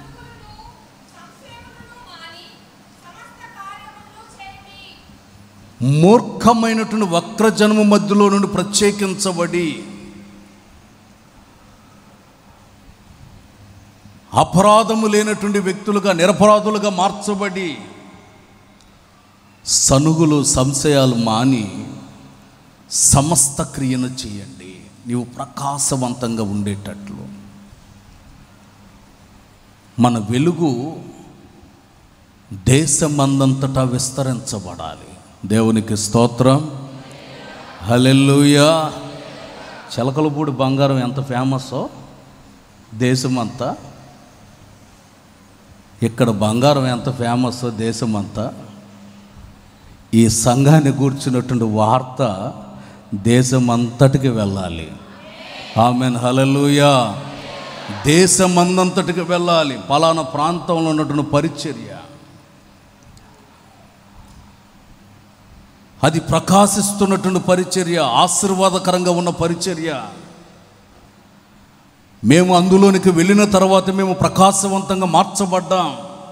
మూర్ఖమైనటువంటి వక్రజనము మధ్యలో నుండి ప్రత్యేకించబడి అపరాధము లేనటువంటి వ్యక్తులుగా నిరపరాధులుగా మార్చబడి సనుగులు సంశయాలు మాని సమస్త క్రియను చేయండి నీవు ప్రకాశవంతంగా ఉండేటట్లు మన వెలుగు దేశమందంతటా విస్తరించబడాలి దేవునికి స్తోత్రం హలెల్లుయా చిలకలపూడి బంగారం ఎంత ఫేమస్సో దేశమంతా ఇక్కడ బంగారం ఎంత ఫేమస్సో దేశమంతా ఈ సంఘాన్ని కూర్చున్నటువంటి వార్త దేశమంతటికి వెళ్ళాలి ఆమెన్ హలలుయా దేశమందంతటికి వెళ్ళాలి పలానా ప్రాంతంలో ఉన్నటువంటి పరిచర్య అది ప్రకాశిస్తున్నటువంటి పరిచర్య ఆశీర్వాదకరంగా ఉన్న పరిచర్య మేము అందులోనికి వెళ్ళిన తర్వాత మేము ప్రకాశవంతంగా మార్చబడ్డాం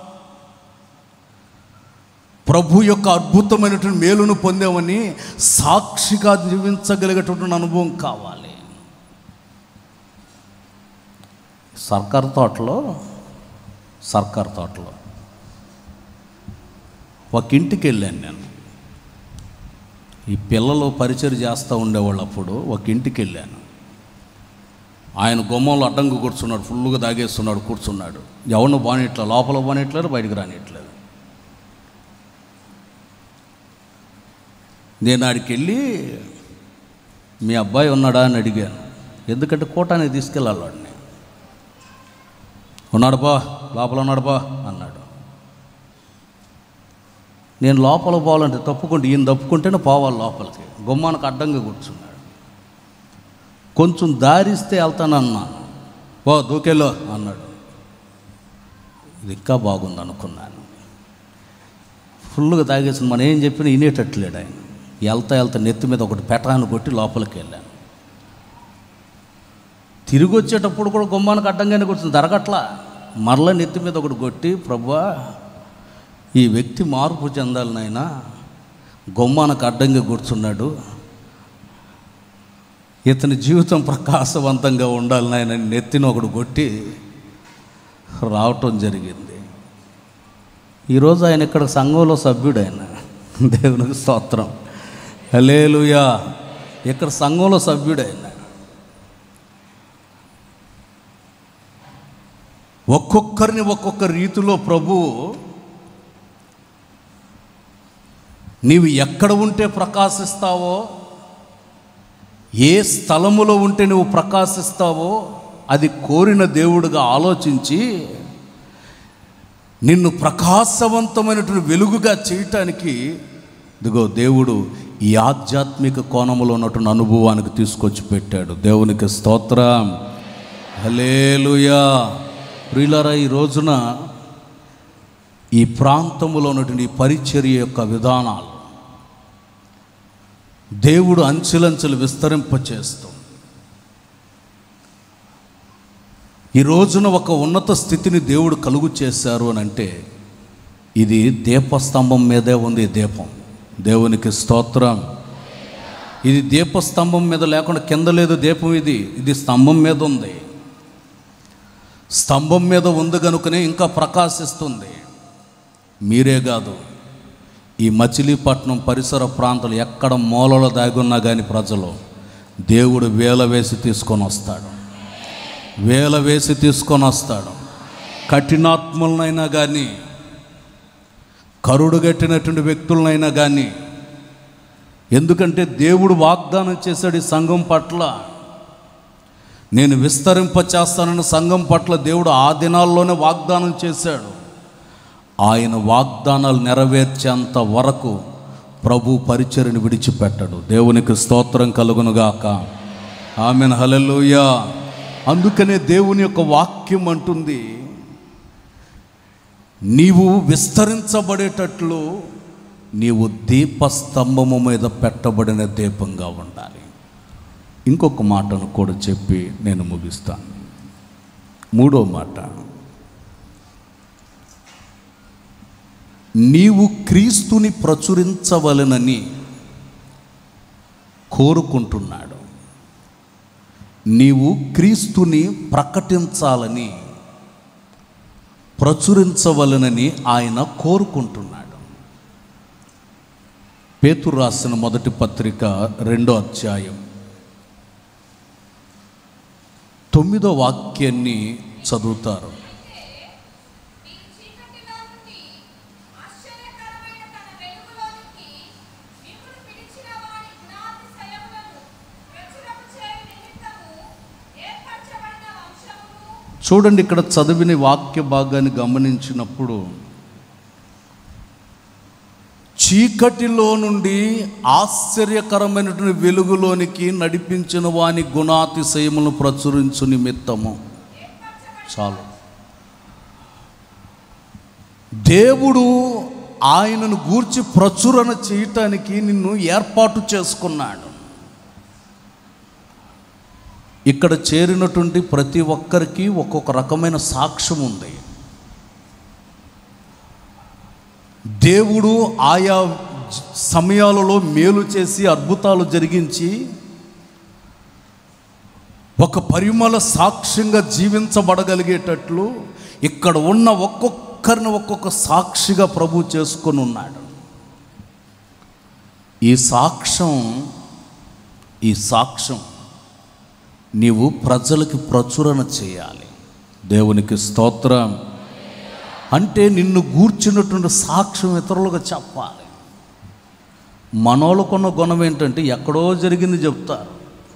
ప్రభు యొక్క అద్భుతమైనటువంటి మేలును పొందామని సాక్షిగా జీవించగలిగేటటువంటి అనుభవం కావాలి సర్కార్ తోటలో సర్కార్ తోటలో ఒక ఇంటికి వెళ్ళాను నేను ఈ పిల్లలు పరిచయం చేస్తూ ఉండేవాళ్ళు అప్పుడు ఒక ఇంటికి వెళ్ళాను ఆయన గుమ్మంలో అడ్డంగా కూర్చున్నాడు ఫుల్గా తాగేస్తున్నాడు కూర్చున్నాడు ఎవరిని బానిట్లేదు లోపల బానిట్లేదు బయటికి రానిట్లేదు నేను ఆడికి వెళ్ళి మీ అబ్బాయి ఉన్నాడా అని అడిగాను ఎందుకంటే కూటానికి తీసుకెళ్ళాలి వాడిని ఉన్నాడు బా లోపల ఉన్నాడు బా అన్నాడు నేను లోపల పోవాలంటే తప్పుకుంటే ఈయన తప్పుకుంటేనే పోవాలి లోపలికి గుమ్మానికి అడ్డంగా కూర్చున్నాడు కొంచెం దారిస్తే వెళ్తానన్నాను ఓ దూకెలో అన్నాడు ఇది ఇంకా బాగుంది అనుకున్నాను ఫుల్గా తాగేసి మనం ఏం చెప్పినా వినేటట్లేడు ఆయన వెళ్తా వెళ్తా నెత్తి మీద ఒకటి పెటాను కొట్టి లోపలికి వెళ్ళాను తిరిగి వచ్చేటప్పుడు కూడా గుమ్మానికి అడ్డంగానే కూర్చుంది దరగట్లా మరల నెత్తి మీద ఒకటి కొట్టి ప్రభా ఈ వ్యక్తి మార్పు చెందాలి నాయన గుమ్మానికి అడ్డంగా కూర్చున్నాడు ఇతని జీవితం ప్రకాశవంతంగా ఉండాలి నాయన నెత్తిని ఒకడు కొట్టి రావటం జరిగింది ఈరోజు ఆయన ఇక్కడ సంఘంలో సభ్యుడు ఆయన దేవునికి స్తోత్రం హలేలుయా ఇక్కడ సంఘంలో సభ్యుడు ఆయన ఒక్కొక్కరిని ఒక్కొక్క రీతిలో ప్రభు నీవు ఎక్కడ ఉంటే ప్రకాశిస్తావో ఏ స్థలములో ఉంటే నువ్వు ప్రకాశిస్తావో అది కోరిన దేవుడుగా ఆలోచించి నిన్ను ప్రకాశవంతమైనటువంటి వెలుగుగా చేయటానికి ఇదిగో దేవుడు ఈ ఆధ్యాత్మిక కోణంలో ఉన్నటువంటి అనుభవానికి తీసుకొచ్చి పెట్టాడు దేవునికి స్తోత్రం హలేలుయా ప్రియులరా ఈ రోజున ఈ ప్రాంతంలో ఉన్నటువంటి ఈ పరిచర్య యొక్క విధానాలు దేవుడు అంచెలంచెలు విస్తరింపచేస్తూ ఈ రోజున ఒక ఉన్నత స్థితిని దేవుడు కలుగు చేశారు అని అంటే ఇది దీపస్తంభం మీదే ఉంది ఈ దీపం దేవునికి స్తోత్రం ఇది దీపస్తంభం మీద లేకుండా కింద లేదు దీపం ఇది ఇది స్తంభం మీద ఉంది స్తంభం మీద ఉంది కనుకనే ఇంకా ప్రకాశిస్తుంది మీరే కాదు ఈ మచిలీపట్నం పరిసర ప్రాంతాలు ఎక్కడ మూలలో దాగున్నా కానీ ప్రజలు దేవుడు వేల వేసి తీసుకొని వస్తాడు వేల వేసి తీసుకొని వస్తాడు కఠినాత్ములనైనా కానీ కరుడు కట్టినటువంటి వ్యక్తులనైనా కానీ ఎందుకంటే దేవుడు వాగ్దానం చేశాడు ఈ సంఘం పట్ల నేను విస్తరింప చేస్తానని సంఘం పట్ల దేవుడు ఆ దినాల్లోనే వాగ్దానం చేశాడు ఆయన వాగ్దానాలు నెరవేర్చేంత వరకు ప్రభు పరిచర్ని విడిచిపెట్టడు దేవునికి స్తోత్రం కలుగునుగాక ఆమెను హలెలుయా అందుకనే దేవుని యొక్క వాక్యం అంటుంది నీవు విస్తరించబడేటట్లు నీవు దీపస్తంభము మీద పెట్టబడిన దీపంగా ఉండాలి ఇంకొక మాటను కూడా చెప్పి నేను ముగిస్తాను మూడో మాట నీవు క్రీస్తుని ప్రచురించవలనని కోరుకుంటున్నాడు నీవు క్రీస్తుని ప్రకటించాలని ప్రచురించవలనని ఆయన కోరుకుంటున్నాడు పేతురు రాసిన మొదటి పత్రిక రెండో అధ్యాయం తొమ్మిదో వాక్యాన్ని చదువుతారు
నీవు చీకటిలో నుండి ఆశ్చర్యకరమైన తన వెలుగులోనికి మిమ్మును పిలిచిన వాని గుణాతిశయములను ప్రచురము చేయు నిమిత్తము ఏర్పరచబడిన వంశమును
చూడండి ఇక్కడ చదివిన వాక్య భాగాన్ని గమనించినప్పుడు చీకటిలో నుండి ఆశ్చర్యకరమైనటువంటి వెలుగులోనికి నడిపించిన వాని గుణాతిశయములను ప్రచురించు నిమిత్తము చాలు దేవుడు ఆయనను గూర్చి ప్రచురణ చేయటానికి నిన్ను ఏర్పాటు చేసుకున్నాడు ఇక్కడ చేరినటువంటి ప్రతి ఒక్కరికి ఒక్కొక్క రకమైన సాక్ష్యం ఉంది దేవుడు ఆయా జ- సమయాలలో మేలు చేసి అద్భుతాలు జరిగించి ఒక పరిమళ సాక్ష్యంగా జీవించబడగలిగేటట్లు ఇక్కడ ఉన్న ఒక్కొక్కరిని ఒక్కొక్క సాక్షిగా ప్రభు చేసుకొని ఉన్నాడు ఈ సాక్ష్యం ఈ సాక్ష్యం నీవు ప్రజలకి ప్రచురణ చేయాలి దేవునికి స్తోత్రం అంటే నిన్ను గూర్చినటువంటి సాక్ష్యం ఇతరులకు చెప్పాలి మనోళ్ళకున్న గుణం ఏంటంటే ఎక్కడో జరిగింది చెప్తారు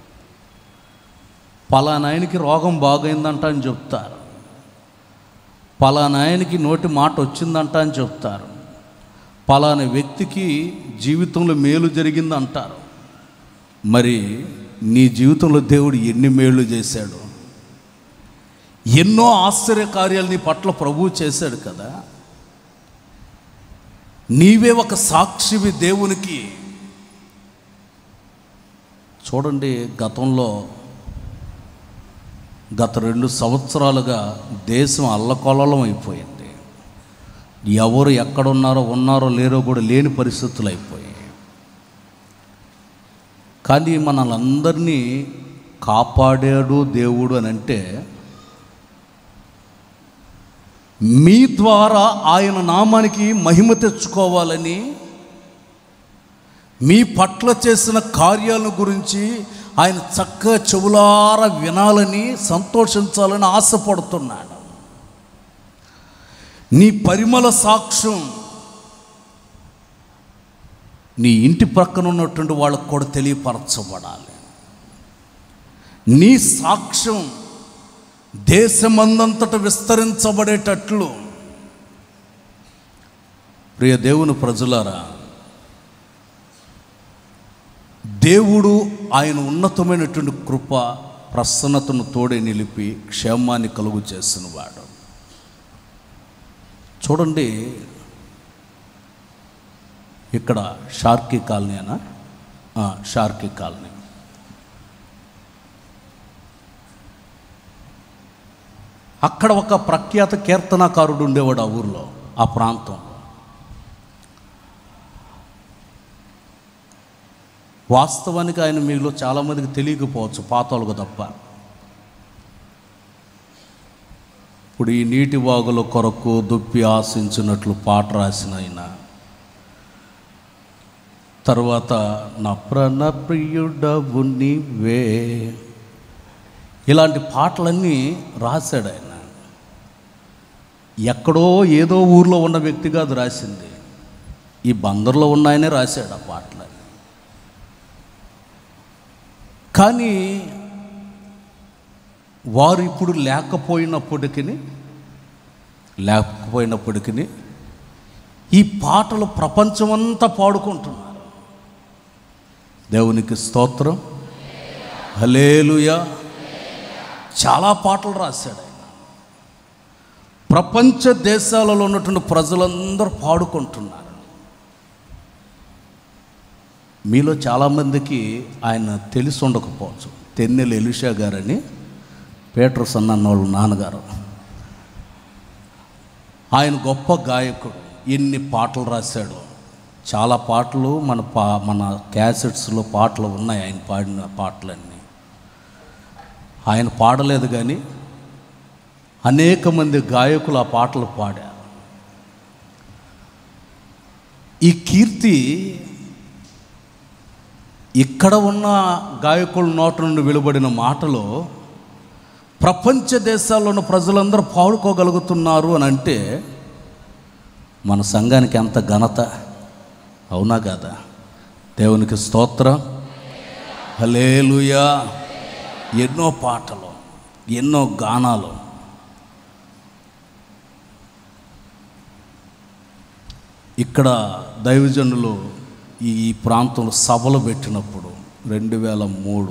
పలానాయనికి రోగం బాగైందంట అని చెప్తారు పలానాయనికి నోటి మాట వచ్చిందంట అని చెప్తారు పలానా వ్యక్తికి జీవితంలో మేలు జరిగింది అంటారు మరి నీ జీవితంలో దేవుడు ఎన్ని మేళ్ళు చేశాడు ఎన్నో ఆశ్చర్య కార్యాలు నీ పట్ల ప్రభువు చేశాడు కదా నీవే ఒక సాక్షివి దేవునికి చూడండి గతంలో గత రెండు సంవత్సరాలుగా దేశం అల్లకొల్లం అయిపోయింది ఎవరు ఎక్కడున్నారో ఉన్నారో లేరో కూడా లేని పరిస్థితులు అయిపోయాయి కానీ మనల్ని కాపాడాడు దేవుడు అని అంటే మీ ద్వారా ఆయన నామానికి మహిమ తెచ్చుకోవాలని మీ పట్ల చేసిన కార్యాలను గురించి ఆయన చక్కగా చెవులార వినాలని సంతోషించాలని ఆశపడుతున్నాడు నీ పరిమళ సాక్ష్యం నీ ఇంటి పక్కన ఉన్నటువంటి వాళ్ళకు కూడా తెలియపరచబడాలి నీ సాక్ష్యం దేశమందంతట విస్తరించబడేటట్లు ప్రియ దేవుని ప్రజలారా దేవుడు ఆయన ఉన్నతమైనటువంటి కృప ప్రసన్నతను తోడే నిలిపి క్షేమాన్ని కలుగు చేసిన వాడు చూడండి ఇక్కడ షార్కీ కాలనీ అనా ఆ, షార్కీ కాలనీ అక్కడ ఒక ప్రఖ్యాత కీర్తనాకారుడు ఉండేవాడు ఆ ఊర్లో ఆ ప్రాంతం వాస్తవానికి ఆయన మీలో చాలామందికి తెలియకపోవచ్చు పాతాలకు తప్ప ఇప్పుడు ఈ నీటి వాగుల కొరకు దుప్పి ఆశించినట్లు పాట రాసిన ఆయన తర్వాత నా ప్రణప్రియుడవు నీవే ఇలాంటి పాటలన్నీ రాశాడు ఆయన ఎక్కడో ఏదో ఊర్లో ఉన్న వ్యక్తి కాదు రాసింది ఈ బందర్లో ఉన్న ఆయనే రాశాడు ఆ పాటలని కానీ వారు ఇప్పుడు లేకపోయినప్పటికీ లేకపోయినప్పటికీ ఈ పాటలు ప్రపంచమంతా పాడుకుంటున్నారు దేవునికి స్తోత్రం హలేలుయా చాలా పాటలు రాశాడు ఆయన ప్రపంచ దేశాలలో ఉన్నటువంటి ప్రజలందరూ పాడుకుంటున్నారు మీలో చాలామందికి ఆయన తెలిసి ఉండకపోవచ్చు తెన్నెల ఎలిషా గారని పీటర్సన్ అన్న వాళ్ళ నాన్నగారు ఆయన గొప్ప గాయకుడు ఎన్ని పాటలు రాశాడు చాలా పాటలు మన పా మన క్యాసెట్స్లో పాటలు ఉన్నాయి ఆయన పాడిన పాటలన్నీ ఆయన పాడలేదు కానీ అనేక మంది గాయకులు ఆ పాటలు పాడారు ఈ కీర్తి ఇక్కడ ఉన్న గాయకుల నోట నుండి వెలువడిన మాటలు ప్రపంచ దేశాల్లో ఉన్న ప్రజలందరూ పాడుకోగలుగుతున్నారు అని అంటే మన సంఘానికి ఎంత ఘనత అవునా కాదా దేవునికి స్తోత్రం హలేలుయా ఎన్నో పాటలు ఎన్నో గానాలు ఇక్కడ దైవజనులు ఈ ఈ ప్రాంతంలో సభలు పెట్టినప్పుడు రెండు వేల మూడు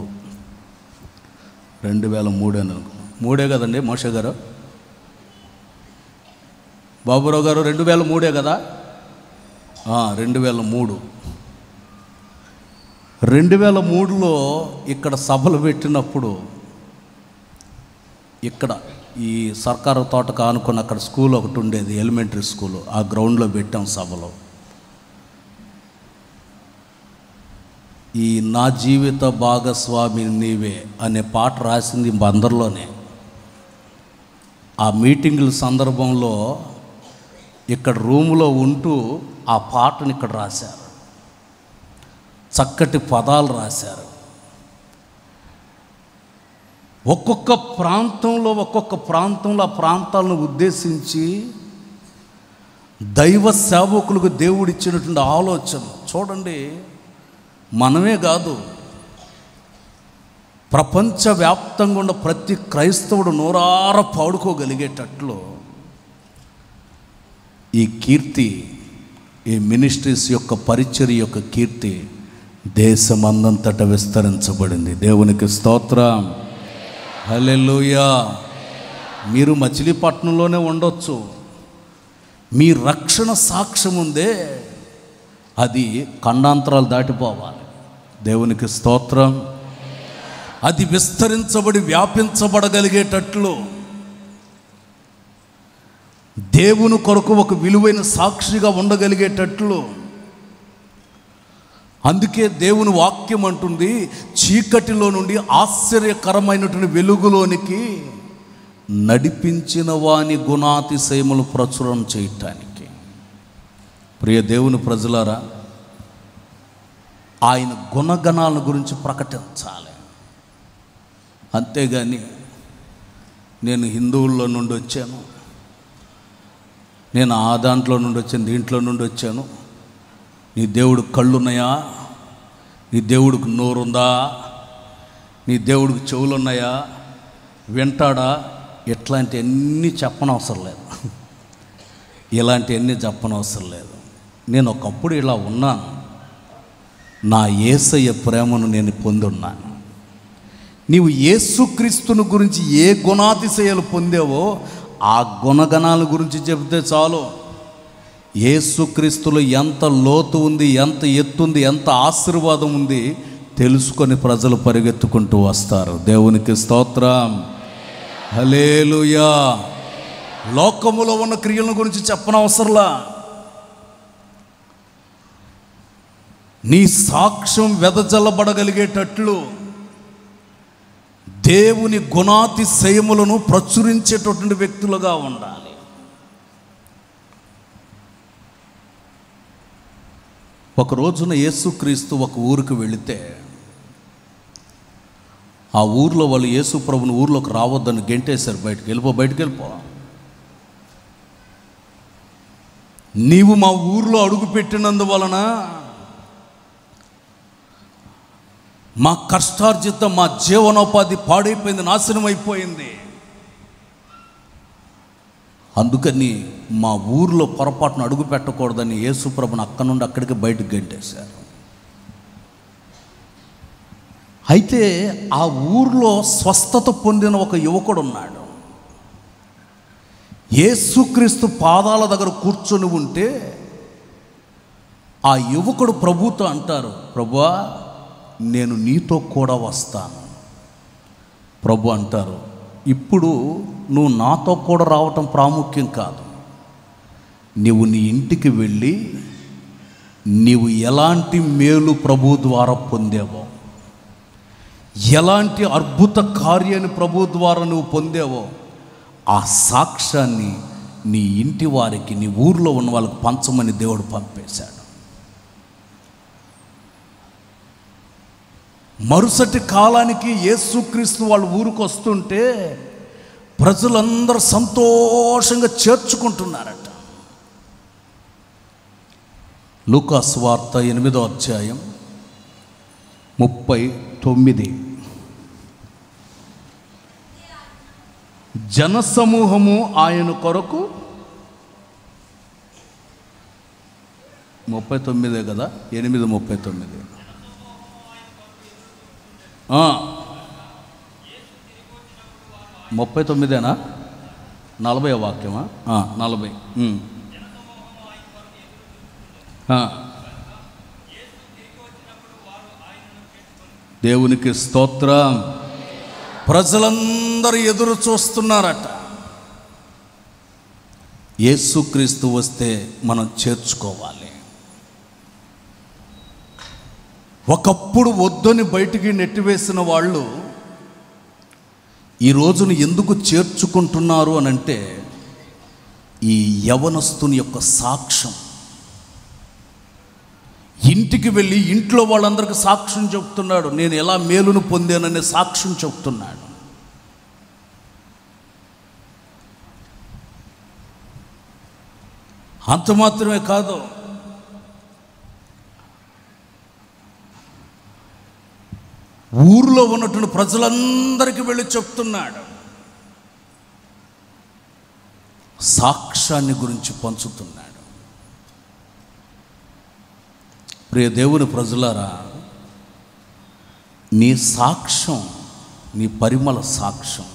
రెండు వేల మూడే అనుకో మూడే కదండి మోష గారు బాబురావు గారు రెండు వేల మూడే కదా రెండు వేల మూడు రెండు వేల మూడులో ఇక్కడ సభలు పెట్టినప్పుడు ఇక్కడ ఈ సర్కారు తోటకు ఆనుకున్న అక్కడ స్కూల్ ఒకటి ఉండేది ఎలిమెంటరీ స్కూల్ ఆ గ్రౌండ్లో పెట్టాం సభలో ఈ నా జీవిత భాగస్వామి నీవే అనే పాట రాసింది బందర్లోనే ఆ మీటింగుల సందర్భంలో ఇక్కడ రూములో ఉంటూ ఆ పాటను ఇక్కడ రాశారు చక్కటి పదాలు రాశారు ఒక్కొక్క ప్రాంతంలో ఒక్కొక్క ప్రాంతంలో ఆ ప్రాంతాలను ఉద్దేశించి దైవ సేవకులకు దేవుడిచ్చినటువంటి ఆలోచన చూడండి మనమే కాదు ప్రపంచవ్యాప్తంగా ఉన్న ప్రతి క్రైస్తవుడు నోరార పాడుకోగలిగేటట్లు ఈ కీర్తి ఈ మినిస్ట్రీస్ యొక్క పరిచర్య యొక్క కీర్తి దేశమందంతట విస్తరించబడింది దేవునికి స్తోత్రం హల్లెలూయా మీరు మచిలీపట్నంలోనే ఉండొచ్చు మీ రక్షణ సాక్ష్యం ఉందే అది ఖండాంతరాలు దాటిపోవాలి దేవునికి స్తోత్రం అది విస్తరించబడి వ్యాపించబడగలిగేటట్లు దేవుని కొరకు ఒక విలువైన సాక్షిగా ఉండగలిగేటట్లు అందుకే దేవుని వాక్యం అంటుంది చీకటిలో నుండి ఆశ్చర్యకరమైనటువంటి వెలుగులోనికి నడిపించిన వాని గుణాతిశయములు ప్రచురం చేయటానికి ప్రియ దేవుని ప్రజలారా ఆయన గుణగణాల గురించి ప్రకటించాలి అంతేగాని నేను హిందువుల్లో నుండి వచ్చాను నేను ఆ దాంట్లో నుండి వచ్చాను దీంట్లో నుండి వచ్చాను నీ దేవుడు కళ్ళున్నాయా నీ దేవుడికి నోరుందా నీ దేవుడికి చెవులున్నాయా వింటాడా ఇట్లాంటివన్నీ చెప్పనవసరం లేదు ఇలాంటివన్నీ చెప్పనవసరం లేదు నేను ఒకప్పుడు ఇలా ఉన్నాను నా ఏసయ్య ప్రేమను నేను పొందున్నాను నీవు యేసుక్రీస్తుని గురించి ఏ గుణాతిశయాలు పొందావో ఆ గుణగణాల గురించి చెబితే చాలు యేసుక్రీస్తులో ఎంత లోతు ఉంది ఎంత ఎత్తుంది ఎంత ఆశీర్వాదం ఉంది తెలుసుకొని ప్రజలు పరిగెత్తుకుంటూ వస్తారు దేవునికి స్తోత్రం హలేలుయా లోకములో ఉన్న క్రియల గురించి చెప్పనవసరంలా నీ సాక్ష్యం వెదజల్లబడగలిగేటట్లు దేవుని గుణాతిశయములను ప్రచురించేటటువంటి వ్యక్తులుగా ఉండాలి ఒక రోజున యేసుక్రీస్తు ఒక ఊరికి వెళితే ఆ ఊర్లో వాళ్ళు యేసు ప్రభుని ఊర్లోకి రావద్దని గెంటేశారు బయటకు వెళ్ళిపో బయటకు వెళ్ళిపో నీవు మా ఊర్లో అడుగు పెట్టినందువలన మా కష్టార్జిత మా జీవనోపాధి పాడైపోయింది నాశనం అయిపోయింది అందుకని మా ఊర్లో పొరపాటున అడుగు పెట్టకూడదని యేసుప్రభుని అక్కడి నుండి అక్కడికి బయటకు గంటేశారు అయితే ఆ ఊర్లో స్వస్థత పొందిన ఒక యువకుడు ఉన్నాడు యేసుక్రీస్తు పాదాల దగ్గర కూర్చొని ఉంటే ఆ యువకుడు ప్రభుతో అంటారు ప్రభువా నేను నీతో కూడా వస్తాను ప్రభు అంటారు ఇప్పుడు నువ్వు నాతో కూడా రావటం ప్రాముఖ్యం కాదు నీవు నీ ఇంటికి వెళ్ళి నీవు ఎలాంటి మేలు ప్రభు ద్వారా పొందావో ఎలాంటి అద్భుత కార్యాన్ని ప్రభు ద్వారా నువ్వు పొందావో ఆ సాక్ష్యాన్ని నీ ఇంటి వారికి నీ ఊర్లో ఉన్న వాళ్ళకి పంచమని దేవుడు పంపేశాడు మరుసటి కాలానికి యేసుక్రీస్తు వాళ్ళ ఊరికి వస్తుంటే ప్రజలందరూ సంతోషంగా చేర్చుకుంటున్నారట లూకాస్ వార్త ఎనిమిదో అధ్యాయం ముప్పై తొమ్మిది జనసమూహము ఆయన కొరకు ముప్పై తొమ్మిదే కదా ఎనిమిది ముప్పై తొమ్మిది ఆ. ముప్పై తొమ్మిదేనా నలభై వాక్యమా ఆ, నలభై ఉమ్. ఆ. దేవునికి స్తోత్రం ప్రజలందరూ ఎదురు చూస్తున్నారట యేసుక్రీస్తు వస్తే మనం చేర్చుకోవాలి ఒకప్పుడు వద్దని బయటికి నెట్టివేసిన వాళ్ళు ఈ రోజును ఎందుకు చేర్చుకుంటున్నారు అని అంటే ఈ యవనస్తుని యొక్క సాక్ష్యం ఇంటికి వెళ్ళి ఇంట్లో వాళ్ళందరికీ సాక్ష్యం చెప్తున్నాడు నేను ఎలా మేలును పొందాననే సాక్ష్యం చెప్తున్నాడు అంత మాత్రమే కాదు ఊర్లో ఉన్నటువంటి ప్రజలందరికీ వెళ్ళి చెప్తున్నాడు సాక్ష్యాన్ని గురించి పంచుతున్నాడు ప్రియ దేవుని ప్రజలారా నీ సాక్ష్యం నీ పరిమళ సాక్ష్యం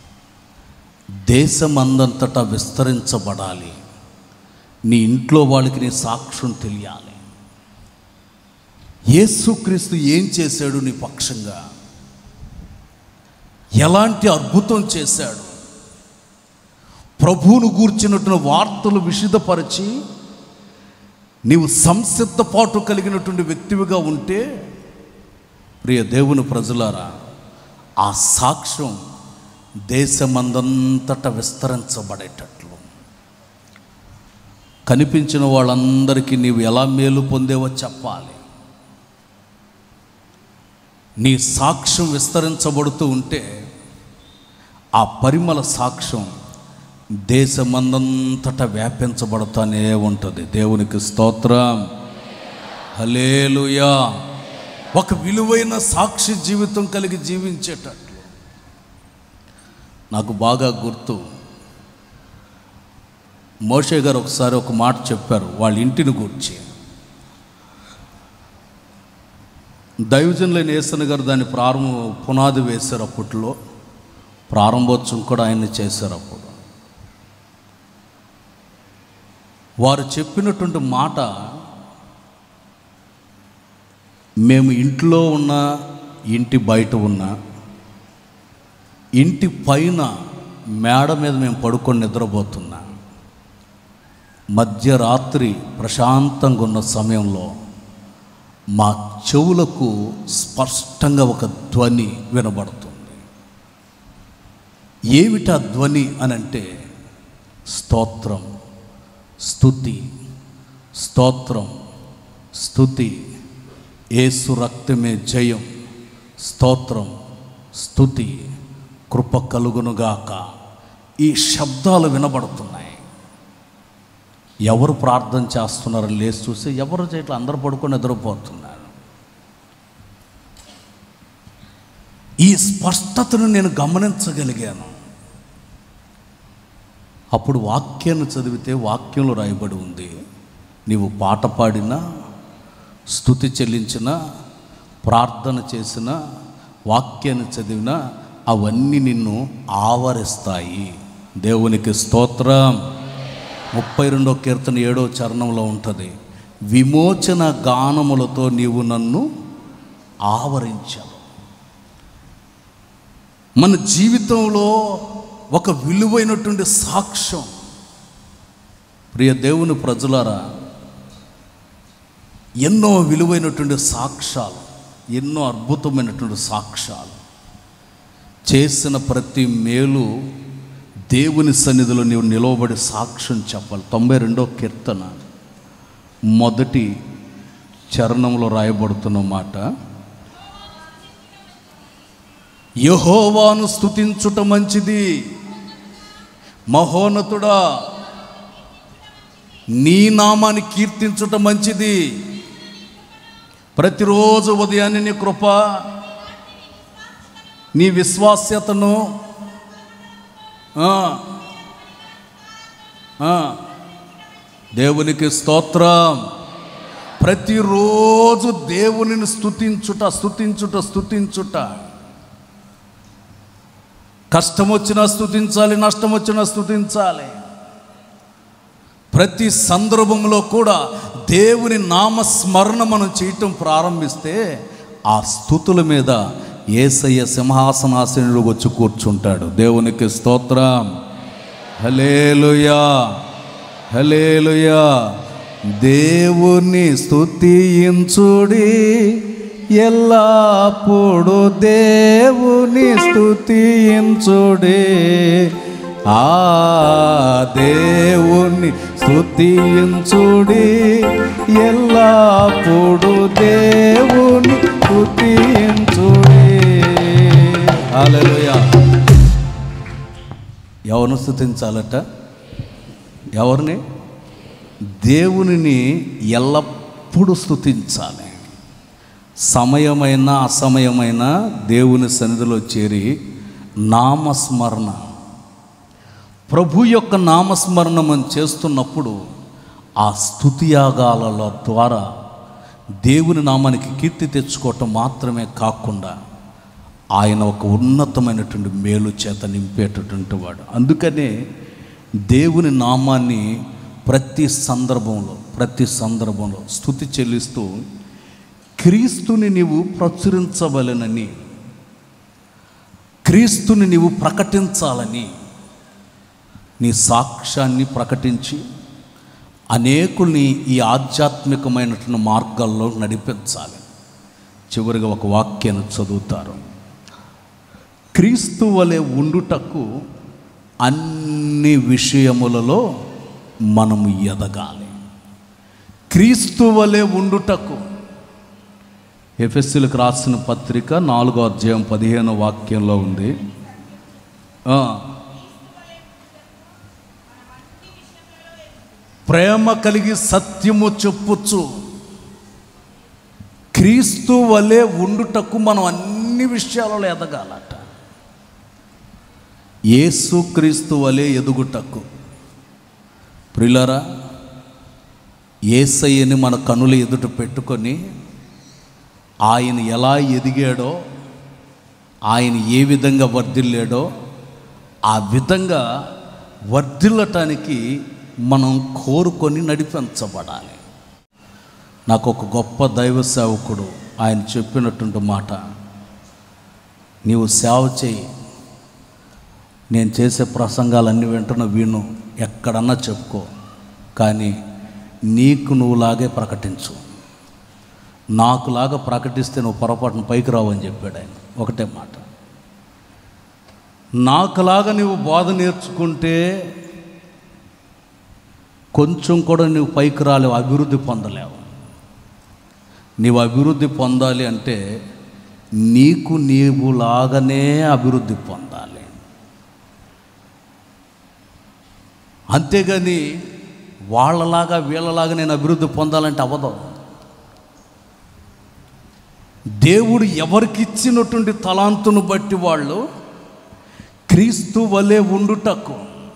దేశమందంతటా విస్తరించబడాలి నీ ఇంట్లో వాళ్ళకి నీ సాక్ష్యం తెలియాలి యేసుక్రీస్తు ఏం చేశాడు నీ పక్షంగా ఎలాంటి అద్భుతం చేశాడు ప్రభువును గూర్చినటువంటి వార్తలు విషిదపరిచి నీవు సంసిద్ధపాటు కలిగినటువంటి వ్యక్తివిగా ఉంటే ప్రియ దేవుని ప్రజలారా ఆ సాక్ష్యం దేశమందంతట విస్తరించబడేటట్లు కనిపించిన వాళ్ళందరికీ నీవు ఎలా మేలు పొందేవో చెప్పాలి నీ సాక్ష్యం విస్తరించబడుతూ ఉంటే ఆ పరిమళ సాక్ష్యం దేశమందంతట వ్యాపించబడుతూనే ఉంటుంది దేవునికి స్తోత్రం హలేలుయా ఒక విలువైన సాక్షి జీవితం కలిగి జీవించేటట్లు నాకు బాగా గుర్తు మోషే గారు ఒకసారి ఒక మాట చెప్పారు వాళ్ళ ఇంటిని గూర్చి దైవజనులైన యేసన్న గారు దాన్ని ప్రారంభ పునాది వేశారు అప్పట్లో ప్రారంభోత్సవం కూడా ఆయన చేశారు అప్పుడు వారు చెప్పినటువంటి మాట మేము ఇంట్లో ఉన్న ఇంటి బయట ఉన్న ఇంటి పైన మేడ మీద మేము పడుకొని నిద్రపోతున్నా మధ్యరాత్రి ప్రశాంతంగా ఉన్న సమయంలో మా చెవులకు స్పష్టంగా ఒక ధ్వని వినబడుతుంది ఏమిటా ధ్వని అని అంటే స్తోత్రం స్తుతి స్తోత్రం స్తుతి ఏసు రక్తమే జయం స్తోత్రం స్తుతి కృప కలుగునుగాక ఈ శబ్దాలు వినబడుతున్నాయి ఎవరు ప్రార్థన చేస్తున్నారో లేచి చూస్తే ఎవరు చేయట్లా అందరూ పడుకొని నిద్రపోతున్నారు ఈ స్పష్టతను నేను గమనించగలిగాను అప్పుడు వాక్యాన్ని చదివితే వాక్యంలో రాయబడి ఉంది నీవు పాట పాడినా స్థుతి చెల్లించిన ప్రార్థన చేసిన వాక్యాన్ని చదివినా అవన్నీ నిన్ను ఆవరిస్తాయి దేవునికి స్తోత్రం ముప్పై రెండో కీర్తన ఏడో చరణంలో ఉంటుంది విమోచన గానములతో నీవు నన్ను ఆవరించావు మన జీవితంలో ఒక విలువైనటువంటి సాక్ష్యం ప్రియ దేవుని ప్రజలారా ఎన్నో విలువైనటువంటి సాక్ష్యాలు ఎన్నో అద్భుతమైనటువంటి సాక్ష్యాలు చేసిన ప్రతి మేలు దేవుని సన్నిధిలో నీవు నిలవబడి సాక్ష్యం చెప్పాలి తొంభై రెండో కీర్తన మొదటి చరణంలో రాయబడుతున్న మాట యహోవాను స్తుతించుట మంచిది మహోన్నతుడా నీ నామాన్ని కీర్తించుట మంచిది ప్రతిరోజు ఉదయాన్నే నీ కృప నీ విశ్వాస్యతను ఆ, ఆ, దేవునికి స్తోత్రం ప్రతిరోజు దేవునిని స్తుతించుట స్తుతించుట స్తుతించుట కష్టం వచ్చినా స్తుతించాలి నష్టం వచ్చినా స్తుతించాలి ప్రతి సందర్భంలో కూడా దేవుని నామస్మరణ మనం చేయటం ప్రారంభిస్తే ఆ స్థుతుల మీద ఏసయ్య సింహాసనాసనుడు వచ్చి కూర్చుంటాడు దేవునికి స్తోత్రం హలేలుయా హలేలుయా దేవుని స్తుతించుడి ఎల్లప్పుడు దేవుని స్తుతించుడి ఆ దేవుని స్తుతించుడి ఎల్లప్పుడు దేవుని స్తుతించుడి హల్లెలూయా ఎవరిని స్థుతించాలట ఎవరిని దేవునిని ఎల్లప్పుడూ స్థుతించాలి సమయమైన అసమయమైన దేవుని సన్నిధిలో చేరి నామస్మరణ ప్రభు యొక్క నామస్మరణ మనం చేస్తున్నప్పుడు ఆ స్థుతియాగాల ద్వారా దేవుని నామానికి కీర్తి తెచ్చుకోవటం మాత్రమే కాకుండా ఆయన ఒక ఉన్నతమైనటువంటి మేలు చేత నింపేటటువంటి వాడు అందుకనే దేవుని నామాన్ని ప్రతి సందర్భంలో ప్రతి సందర్భంలో స్థుతి చెల్లిస్తూ క్రీస్తుని నీవు ప్రచురించవలెనని క్రీస్తుని నీవు ప్రకటించాలని నీ సాక్ష్యాన్ని ప్రకటించి అనేకుల్ని ఈ ఆధ్యాత్మికమైనటువంటి మార్గాల్లో నడిపించాలి చివరిగా ఒక వాక్యాన్ని చదువుతారు క్రీస్తు వలె ఉండుటకు అన్ని విషయములలో మనము ఎదగాలి క్రీస్తు వలె ఉండుటకు ఎఫ్ఎస్సీలకు రాసిన పత్రిక నాలుగో అధ్యాయం పదిహేనో వాక్యంలో ఉంది ఆ. ప్రేమ కలిగి సత్యము చెప్పుచ్చు క్రీస్తు వలె ఉండుటకు మనం అన్ని విషయాలలో ఎదగాలట యేసు క్రీస్తు వలె ఎదుగుటకు ప్రిలరా ఏసయ్యని మన కనుల ఎదుట పెట్టుకొని ఆయన ఎలా ఎదిగాడో ఆయన ఏ విధంగా వర్ధిల్లాడో ఆ విధంగా వర్ధిల్లటానికి మనం కోరుకొని నడిపించబడాలి నాకు ఒక గొప్ప దైవ సేవకుడు ఆయన చెప్పినటువంటి మాట నీవు సేవ చేయి నేను చేసే ప్రసంగాలన్నీ వెంటనే విను ఎక్కడన్నా చెప్పుకో కానీ నీకు నువ్వులాగే ప్రకటించు నాకులాగా ప్రకటిస్తే నువ్వు పొరపాటున పైకి రావు అని చెప్పాడు ఆయన ఒకటే మాట నాకులాగా నువ్వు బోధ నేర్చుకుంటే కొంచెం కూడా నువ్వు పైకి రాలేవు అభివృద్ధి పొందలేవు నీవు అభివృద్ధి పొందాలి అంటే నీకు నీవులాగానే అభివృద్ధి పొందాలి అంతేగాని వాళ్ళలాగా వీళ్ళలాగా నేను అభివృద్ధి పొందాలంటే అవ్వదు దేవుడు ఎవరికి ఇచ్చినటువంటి తలాంతును బట్టి వాళ్ళు క్రీస్తు వలె ఉండుటకు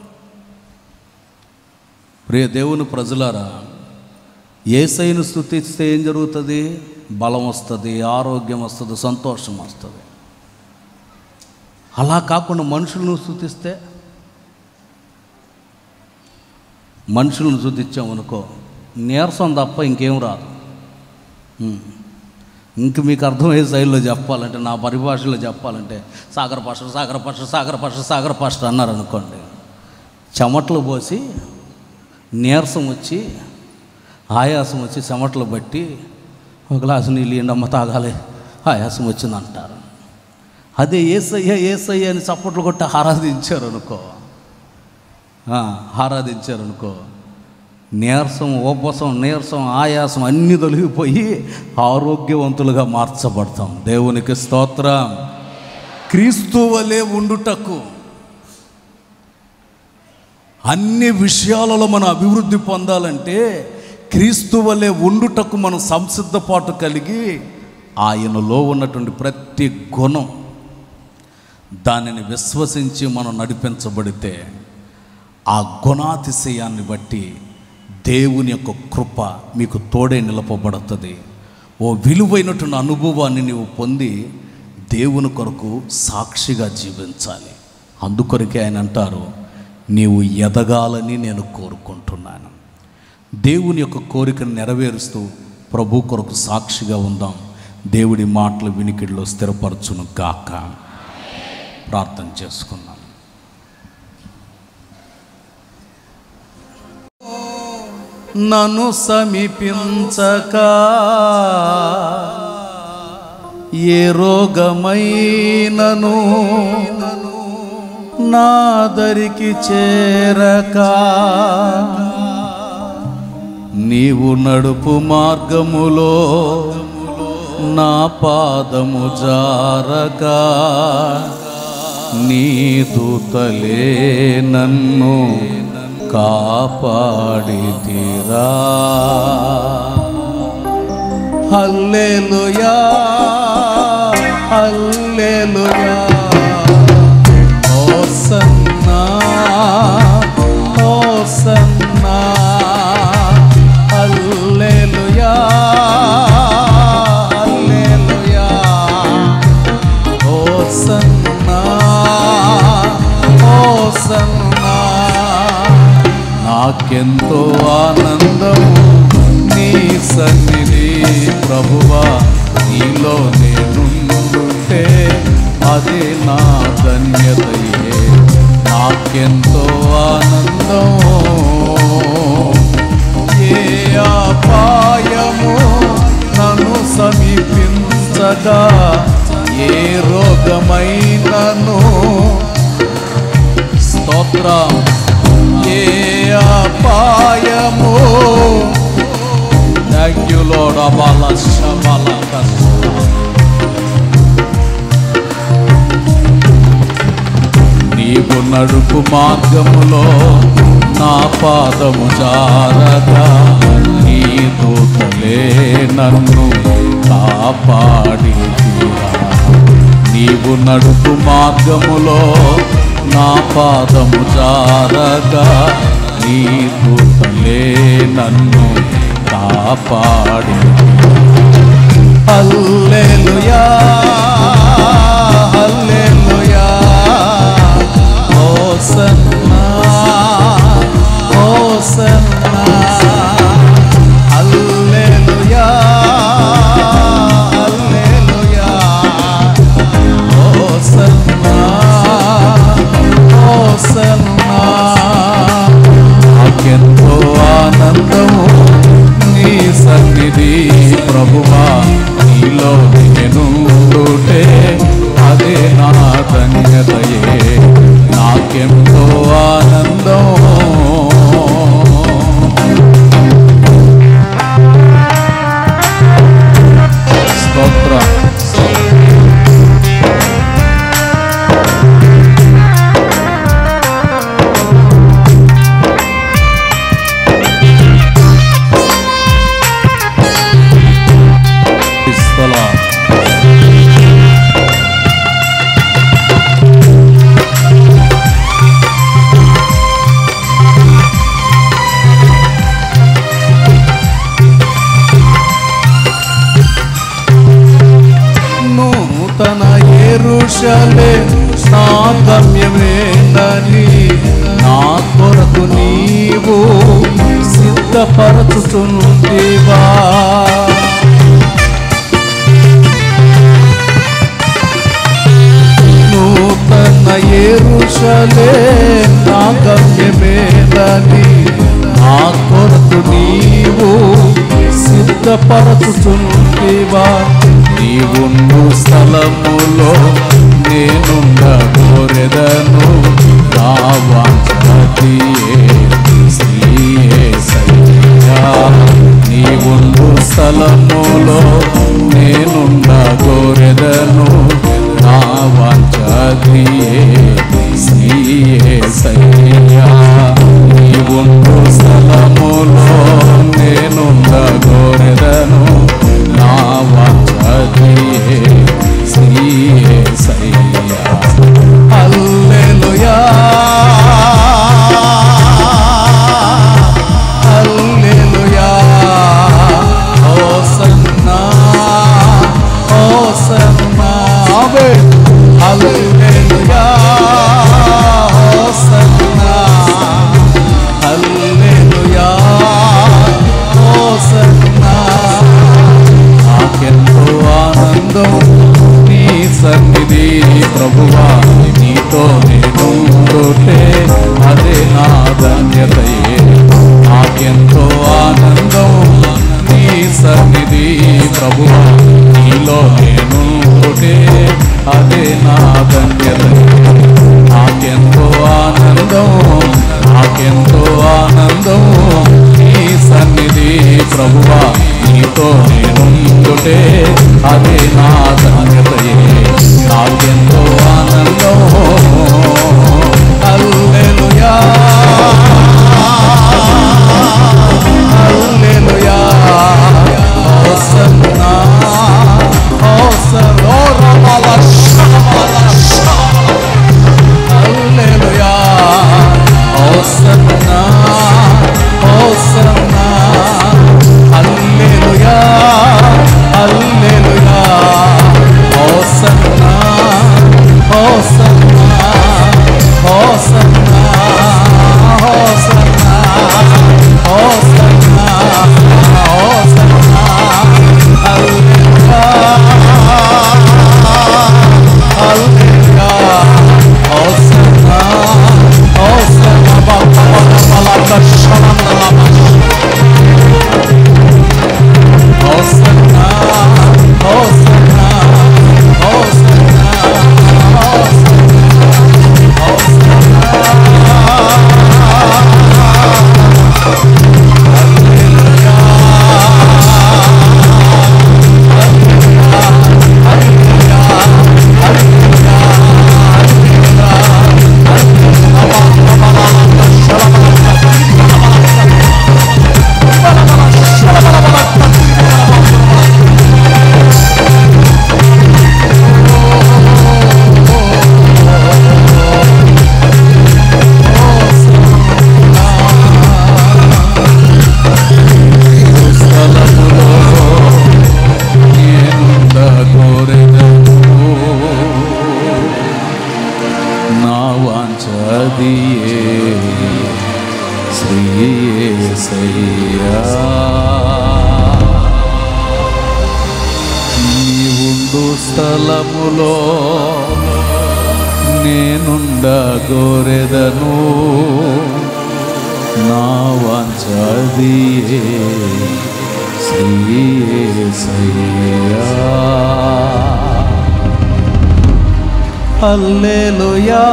ప్రియ దేవుని ప్రజలారా ఏసైను స్థుతిస్తే ఏం జరుగుతుంది బలం వస్తుంది ఆరోగ్యం వస్తుంది సంతోషం వస్తుంది అలా కాకుండా మనుషులను స్థుతిస్తే మనుషులను స్థుతించామనుకో నీరసం తప్ప ఇంకేం రాదు ఉమ్. ఇంక మీకు అర్థమయ్యే శైలిలో చెప్పాలంటే నా పరిభాషలో చెప్పాలంటే సాగర పాష సాగర పాష సాగర పాష సాగర పాష అన్నారు అనుకోండి చెమటలు పోసి నీరసం వచ్చి ఆయాసం వచ్చి చెమటలు బట్టి ఒక గ్లాసు నీళ్ళు ఎండమ్మ తాగాలి ఆయాసం వచ్చింది అంటారు అదే ఏసయ్య ఏసయ్య అని చప్పట్లు కొట్టి ఆరాధించారు అనుకో ఆ, ఆరాధించారు అనుకో నీరసం ఉపసం నీరసం ఆయాసం అన్నీ తొలగిపోయి ఆరోగ్యవంతులుగా మార్చబడతాం దేవునికి స్తోత్రం క్రీస్తు వలె ఉండుటకు అన్ని విషయాలలో మనం అభివృద్ధి పొందాలంటే క్రీస్తు వలె ఉండుటకు మనం సంసిద్ధపాటు కలిగి ఆయనలో ఉన్నటువంటి ప్రతి గుణం దానిని విశ్వసించి మనం నడిపించబడితే ఆ గుణాతిశయాన్ని బట్టి దేవుని యొక్క కృప మీకు తోడే నిలపబడుతుంది ఓ విలువైనటువంటి అనుభవాన్ని నీవు పొంది దేవుని కొరకు సాక్షిగా జీవించాలి అందుకొరకే ఆయన అంటారు నీవు ఎదగాలని నేను కోరుకుంటున్నాను దేవుని యొక్క కోరికను నెరవేరుస్తూ ప్రభు కొరకు సాక్షిగా ఉందాం దేవుడి మాటలు వినికిడిలో స్థిరపరచును గాక ప్రార్థన చేసుకుందాం నన్ను సమీపించక ఏ రోగమైనను నా దరికి చేరక నీవు నడుపు మార్గములో నా పాదము జారక నీ దూతలే నన్ను కాపాడితిరా hallelujah hallelujah hosanna hosanna hallelujah hallelujah hosanna hosanna నాకెంతో ఆనందము నీ సన్నిధి ప్రభువా నీలో నేనుంటే అది నా ధన్యతయే నాకెంతో ఆనందం ఏ అపాయము నన్ను సమీపించగా ఏ రోగమైనను స్తోత్రం ఏ అపాయము థ్యాంక్ యూ లోడ్ అబాల శబల నీవు నడుపు మార్గములో నా పాదము జారగా నీ దూతలే నన్ను కాపాడి నీవు నడుపు మార్గములో నా పాదము జారగా నీ దూతలే నన్ను కాపాడి hallelujah hallelujah hosanna hosanna hallelujah hallelujah hosanna hosanna నాకెంతో ఆనందము నీ సన్నిధి ప్రభువా నీలో నేను అదే నా ధన్యతయే నాకెంతో ఆనందం స్తోత్రం స్తలా నూతన ఎరుషలే నా గమ్యమేనని నా కొరకు నీవు సిద్ధపరచుతుందివా నూతన ఎరుషలే నా గమ్యమేనని నా కొరకు నీవు సిద్ధపరచుచుంటివా నీవుండు స్థలములో నేనుండ కోరెదను నా వాంఛనతియే శ్రీయే సయ్యా నీవుండు స్థలములో నేనుండ కోరెదను నా వాంఛనతియే శ్రీయే సయ్యా నీవుండు స్థలములో నేనుండ కోరెదను నా వాంఛనతియే శ్రీయే సయ్యా హల్లెలూయా హల్లెలూయా హోసన్నా హోసన్నా ఆమేన్ హల్లెలూయా ప్రభువా నీతో నేనుండుటే అదే నా ధన్యతయే నాకెంతో ఆనందం నీ సన్నిధి ప్రభువా నీలో నేనుండుటే అదే నా ధన్యతయే నాకెంతో ఆనందం నాకెంతో ఆనందం నీ సన్నిధి ప్రభువా నీతో నేనుండుటే అదే నా ధన్యతయే నాకెంతో ఆనందం హల్లెలూయా హల్లెలూయా హోసన్నా హోసన్నా రమల hallelujah hosanna hosanna hallelujah hallelujah hosanna hosanna hosanna hosanna hosanna hosanna hallelujah hallelujah hosanna hosanna బలబలబల శరణమల హోసన్నా హోసన్నా హోసన్నా స్థలములో నేనుండగోరెదను. నా వాంఛదియే శ్రీయేసయ్యా నీవుండు స్థలములో నేనుండగోరెదను నా వాంఛదియే శ్రీయేసయ్యా హల్లెలూయా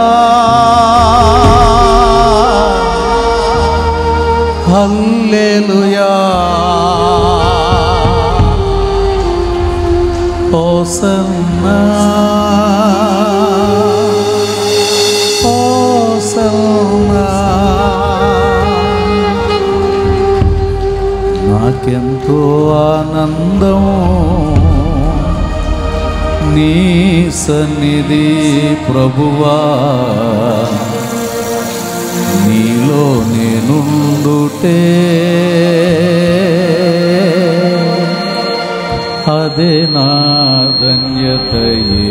హల్లెలూయా హోసన్నా హోసన్నా నాకెంతో ఆనందం నీ సన్నిధి ప్రభువా నీలో నేనుండుటే అదే నా ధన్యతయే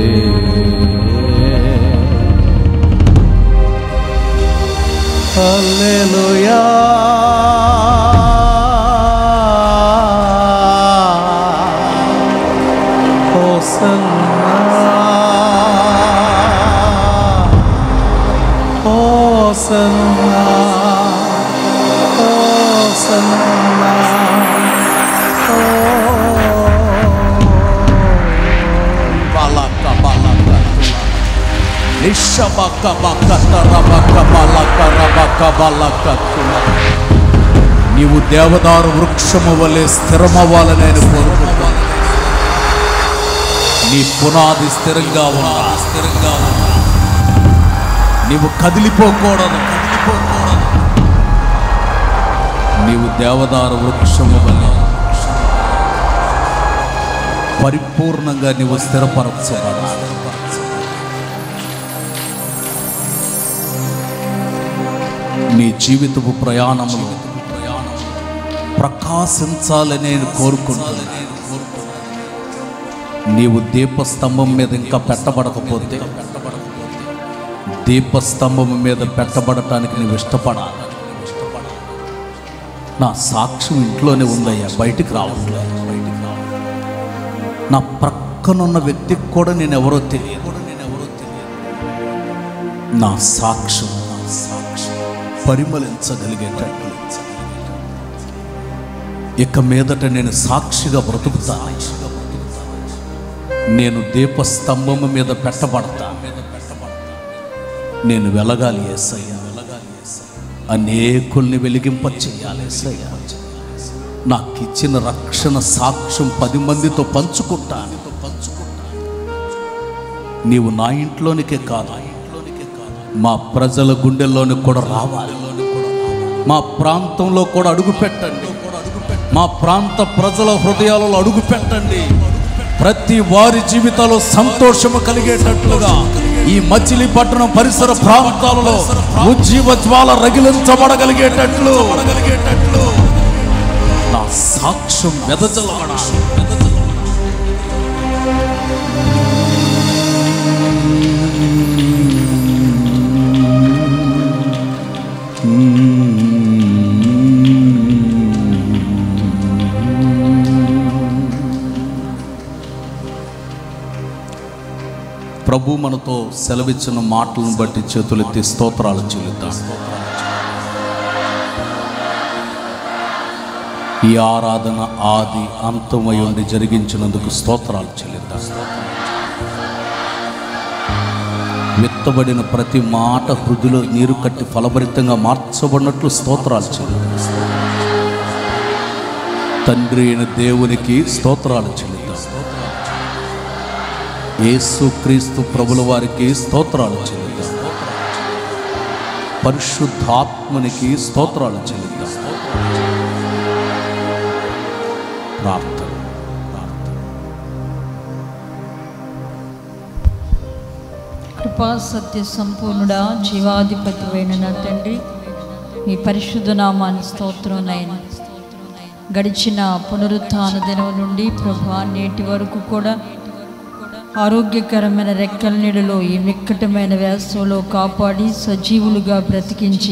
hallelujah hosanna hosanna
balaka balaka Ishabaka bakata rabaka balaka rabaka balaka నీవు దేవదారు వృక్షము వలె స్థిరమవ్వాలని నేను కోరుకుంటాను నీ పునాది స్థిరంగా ఉన్నా స్థిరంగా ఉన్నా నీవు కదిలిపోకూడదు కదిలిపోకూడదు నీవు దేవదారు వృక్షము వలె పరిపూర్ణంగా నీవు స్థిరపరచబడాలి నీ జీవితపు ప్రయాణములు ప్రకాశించాలని నేను కోరుకుంటున్నాను నీవు దీపస్తంభం మీద ఇంకా పెట్టబడకపోతే దీపస్తంభం మీద పెట్టబడటానికి నీవు ఇష్టపడాలి నా సాక్ష్యం ఇంట్లోనే ఉందయ్యా బయటికి రావట్లేదు బయటికి రావట్లేదు నా ప్రక్కనున్న వ్యక్తికి కూడా నేను ఎవరో తెలియదు నేను ఎవరో తెలియదు
నా సాక్ష్యం నా సాక్ష్యం పరిమళించగలిగేటట్లు ఇక మీదట నేను సాక్షిగా బ్రతుకుతా నేను దీపస్తంభము మీద పెట్టబడతా నేను వెలగాలి ఏసయ్య అనేకుల్ని వెలిగింప చేయాలి ఏసయ్య నాకు ఇచ్చిన రక్షణ సాక్ష్యం పది మందితో పంచుకుంటాను నీవు నా ఇంట్లోనికే కాదు మా ప్రజల గుండెల్లోనికి కూడా రావాలి మా ప్రాంతంలో కూడా అడుగు పెట్టండి మా ప్రాంత ప్రజల హృదయాలలో అడుగు పెట్టండి ప్రతి వారి జీవితాల్లో సంతోషము కలిగేటట్లుగా ఈ మచిలీపట్నం పరిసర ప్రాంతాలలో ఉజ్జీవ జ్వాల రగిలించబడగలిగేటట్లు నా సాక్ష్యం వెదజల్లబడాలి ప్రభు మనతో సెలవిచ్చిన మాటలను బట్టి చేతులెత్తి స్తోత్రాలు చెల్లిద్దాం ఈ ఆరాధన ఆది అంతమై ఉండి జరిగించినందుకు స్తోత్రాలు చెల్లిద్దాం విత్తబడిన ప్రతి మాట హృదిలో నీరు కట్టి ఫలభరితంగా మార్చబడినట్లు స్తోత్రాలు చెల్లిద్దాం తండ్రి అయిన దేవునికి స్తోత్రాలు చెల్లిద్దాం యేసు క్రీస్తు ప్రభుల వారికి స్తోత్రాలు చెల్లిద్దాం పరిశుద్ధాత్మనికి స్తోత్రాలు చెల్లిద్దాం ప్రార్థన ప్రార్థన
కృపా సత్య సంపూర్ణుడా జీవాధిపతివైన నా తండ్రి మీ పరిశుద్ధ నామాన్ని స్తోత్రం నాయన గడిచిన పునరుత్థాన దినం నుండి ప్రభా నేటి వరకు కూడా ఆరోగ్యకరమైన రెక్కల నీడలో ఈ మిక్కటమైన వేసవిలో కాపాడి సజీవులుగా బ్రతికించి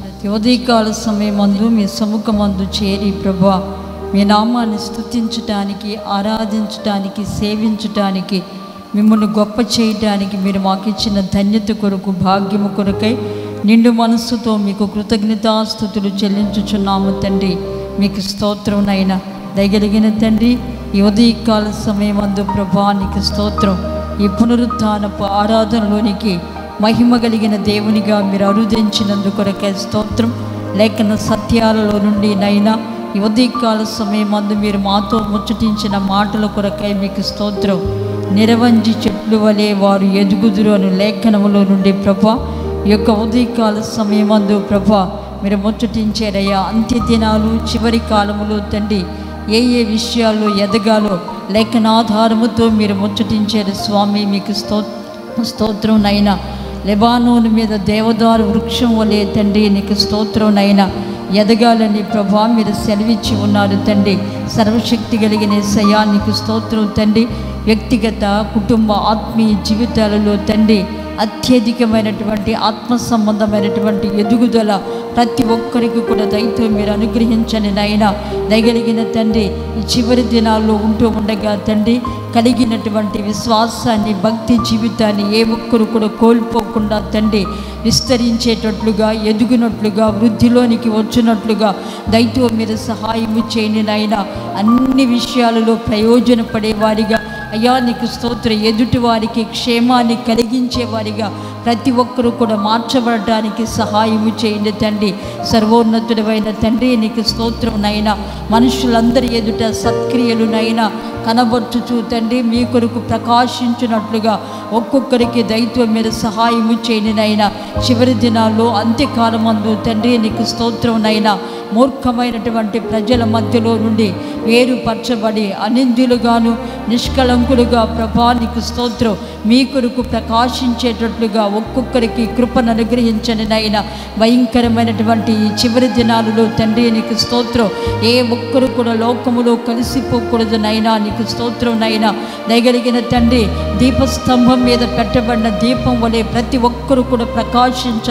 ఉదయకాల సమయమందు మీ సముఖమందు చేరి ప్రభా మీ నామాన్ని స్తుతించటానికి ఆరాధించటానికి సేవించటానికి మిమ్మల్ని గొప్ప చేయటానికి మీరు మాకు ఇచ్చిన ధన్యత కొరకు భాగ్యము కొరకై నిండు మనస్సుతో మీకు కృతజ్ఞతాస్థుతులు చెల్లించుచున్నాము తండ్రి మీకు స్తోత్రం నైనా దయగలిగిన తండ్రి ఈ ఉదయకాల సమయమందు ప్రభా నీకు స్తోత్రం ఈ పునరుత్థానపు ఆరాధనలోనికి మహిమ కలిగిన దేవునిగా మీరు అరుదించినందుకొరకే స్తోత్రం లేఖన సత్యాలలో నుండి నైనా ఈ ఉదయకాల సమయమందు మీరు మాతో ముచ్చటించిన మాటల కొరకై మీకు స్తోత్రం నిరవంజి చెట్లు వలె వారు ఎదుగుదురు అను లేఖనములో నుండి ప్రభా ఈ యొక్క ఉదయకాల సమయమందు ప్రభా మీరు ముచ్చటించారయ్యా అంత్య దినాలు చివరి కాలములో తండ్రి ఏ ఏ విషయాల్లో ఎదగాలో లేఖనాధారముతో మీరు ముచ్చటించారు స్వామి మీకు స్తో స్తోత్రం నైనా లెబానోను మీద దేవదారు వృక్షం వలె తండ్రి నీకు స్తోత్రం నైనా ఎదగాలని ప్రభా మీరు సెలవిచ్చి ఉన్నారు తండ్రి సర్వశక్తి కలిగిన సయానికి స్తోత్రం తండ్రి వ్యక్తిగత కుటుంబ ఆత్మీయ జీవితాలలో తండ్రి అత్యధికమైనటువంటి ఆత్మ సంబంధమైనటువంటి ఎదుగుదల ప్రతి ఒక్కరికి కూడా దయతో మీరు అనుగ్రహించని నాయన దయగలిగిన తండ్రి ఈ చివరి దినాల్లో ఉంటూ ఉండగా తండ్రి కలిగినటువంటి విశ్వాసాన్ని భక్తి జీవితాన్ని ఏ ఒక్కరు కూడా కోల్పోకుండా తండ్రి విస్తరించేటట్లుగా ఎదుగునట్లుగా వృద్ధిలోనికి వచ్చినట్లుగా దయతో మీరు సహాయము చేయని నాయన అన్ని విషయాలలో ప్రయోజనపడే వారిగా అయ్యా నీకు స్తోత్ర ఎదుటి వారికి క్షేమాన్ని కలిగించే వారిగా ప్రతి ఒక్కరూ కూడా మార్చబడటానికి సహాయము చేయండి తండ్రి సర్వోన్నతుడమైన తండ్రి నీకు స్తోత్రం నైనా మనుషులందరి ఎదుట సత్క్రియలు నైనా కనబర్చుచు తండ్రి మీ కొరకు ప్రకాశించినట్లుగా ఒక్కొక్కరికి దయతో మీరు సహాయము చేయని నైనా చివరి దినాల్లో అంత్యకాలమందు తండ్రి నీకు స్తోత్రం నైనా మూర్ఖమైనటువంటి ప్రజల మధ్యలో నుండి వేరుపరచబడి అనిందులుగాను నిష్కళంకులుగా ప్రభానికి స్తోత్రం మీ కొరకు ప్రకాశించేటట్లుగా ఒక్కొక్కరికి కృపను అనుగ్రహించని నైనా భయంకరమైనటువంటి ఈ చివరి దినాలలో తండ్రి నీకు స్తోత్రం ఏ ఒక్కరు కూడా లోకములో కలిసిపోకూడదు నైనా నీకు స్తోత్రం నైనా దయగలిగిన తండ్రి దీపస్తంభం మీద పెట్టబడిన దీపం వలె ప్రతి ఒక్కరు కూడా ప్రకాశించాలి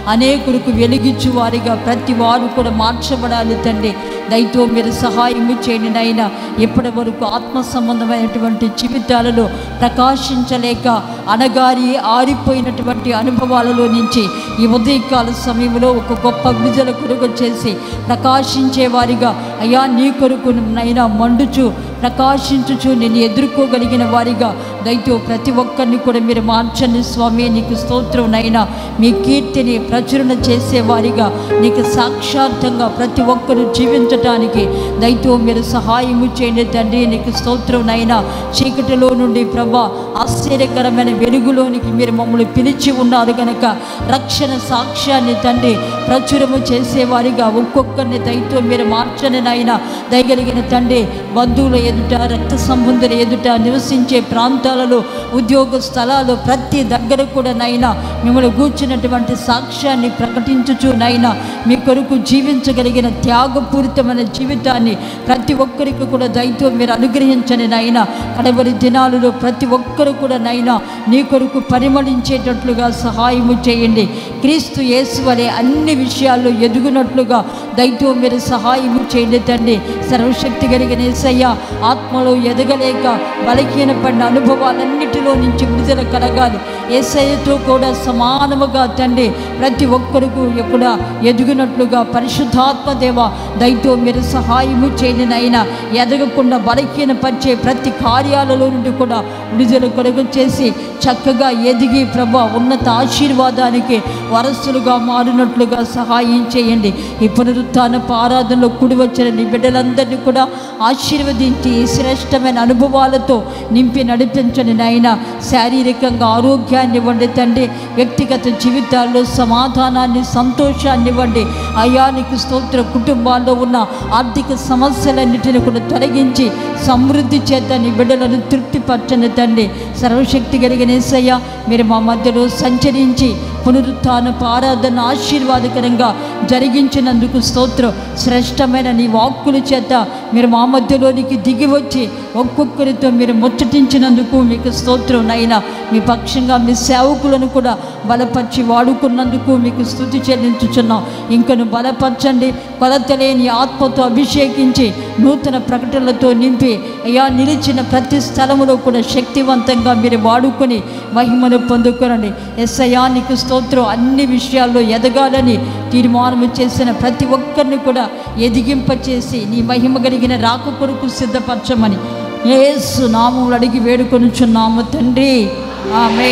అనేకులకు వెలిగించు వారిగా ప్రతి వారు కూడా మార్చబడాలి తండ్రి దయతో మీరు సహాయం చేయండి నాయన ఇప్పటి వరకు ఆత్మ సంబంధమైనటువంటి జీవితాలలో ప్రకాశించలేక అనగారి ఆరిపోయినటువంటి అనుభవాలలో నుంచి ఈ ఉదయకాల సమయంలో ఒక గొప్ప విడుదల కొరకు చేసి ప్రకాశించే వారిగా అయ్యా నీ కొరకు నైనా మండుచు ప్రకాశించుచు నేను ఎదుర్కోగలిగిన వారిగా దయతో ప్రతి ఒక్కరిని కూడా మీరు మార్చండి స్వామి నీకు స్తోత్రం నైనా మీ కీర్తిని ప్రచురణ చేసేవారిగా నీకు సాక్షార్థంగా ప్రతి ఒక్కరూ జీవించటానికి దయతో మీరు సహాయము చేయండి తండ్రి నీకు స్తోత్రం నైనా చీకటిలో నుండి ప్రభా ఆశ్చర్యకరమైన వెలుగులోనికి మీరు మమ్మల్ని పిలిచి ఉన్నారు గనక రక్షణ సాక్ష్యాన్ని తండ్రి ప్రచురము చేసేవారిగా ఒక్కొక్కరిని దయతో మీరు మార్చని నాయన దయగలిగిన తండ్రి బంధువుల ఎదుట రక్త సంబంధుల ఎదుట నివసించే ప్రాంతాలలో ఉద్యోగ స్థలాలు ప్రతి దగ్గర కూడా నైనా మిమ్మల్ని కూర్చున్నటువంటి సాక్ష్యాన్ని ప్రకటించుచు నైనా మీ కొరకు జీవించగలిగిన త్యాగపూరితమైన జీవితాన్ని ప్రతి ఒక్కరికి కూడా దయతో మీరు అనుగ్రహించని నైనా కడవరి దినాలలో ప్రతి ఒక్కరు కూడా నైనా నీ కొరకు పరిమళించేటట్లుగా సహాయము చేయండి క్రీస్తు యేసు వలె అన్ని విషయాల్లో ఎదుగునట్లుగా దయతో మీరు సహాయము చేయండి తండ్రి సర్వశక్తి కలిగిన ఏసయ్య ఆత్మలో ఎదగలేక బలహీనపడిన అనుభవాలన్నిటిలో నుంచి విడుదల కలగాలి ఏసయ్యతో కూడా సమానముగా తండ్రి ప్రతి ఒక్కరికి కూడా ఎదుగునట్లుగా పరిశుద్ధాత్మ దేవ దయతో మీరు సహాయము చేయండి నైనా ఎదగకుండా బలహీనపరిచే ప్రతి కార్యాలలో నుండి కూడా విడుదల కొరకు చేసి చక్కగా ఎదిగి ప్రభా ఉన్నత ఆశీర్వాదానికి వరస్సులుగా మారినట్లుగా సహాయం చేయండి ఈ పునరుత్థాన ఆరాధనలో కూడి వచ్చిన నీ బిడ్డలందరినీ కూడా ఆశీర్వదించి ఈ శ్రేష్టమైన అనుభవాలతో నింపి నడిపించండి నాయన శారీరకంగా ఆరోగ్యాన్ని ఇవ్వండి తండ్రి వ్యక్తిగత జీవితాల్లో సమాధానాన్ని సంతోషాన్ని ఇవ్వండి అయానికి స్తోత్ర కుటుంబాల్లో ఉన్న ఆర్థిక సమస్యలన్నిటిని కూడా తొలగించి సమృద్ధి చేత నీ బిడ్డలను తృప్తిపరచని తండ్రి సర్వశక్తి కలిగిన ఏసయ్య మీరు మా మధ్యలో సంచరించి పునరుత్థాన ఆరాధన ఆశీర్వాదకరంగా జరిగించినందుకు స్తోత్రం శ్రేష్టమైన నీ వాక్కుల చేత మీరు మా మధ్యలోనికి దిగి వచ్చి ఒక్కొక్కరితో మీరు ముచ్చటించినందుకు మీకు స్తోత్రం నైనా మీ పక్షంగా మీ సేవకులను కూడా బలపరిచి వాడుకున్నందుకు మీకు స్థుతి చెల్లించుచున్నాం ఇంకను బలపరచండి కొలతలేని ఆత్మతో అభిషేకించి నూతన ప్రకటనలతో నింపి అయ్యా నిలిచిన ప్రతి స్థలములో కూడా శక్తివంతంగా మీరు వాడుకొని మహిమను పొందుకోనండి ఎస్ఐయా నీకు స్తోత్రం అన్ని విషయాల్లో ఎదగాలని తీర్మానం చేసిన ప్రతి ఒక్కరిని కూడా ఎదిగింపచేసి నీ మహిమ కలిగిన రాక కొరకు సిద్ధపరచమని ఏసు నామములు అడిగి వేడుకొనుచున్నాము తండ్రి ఆమె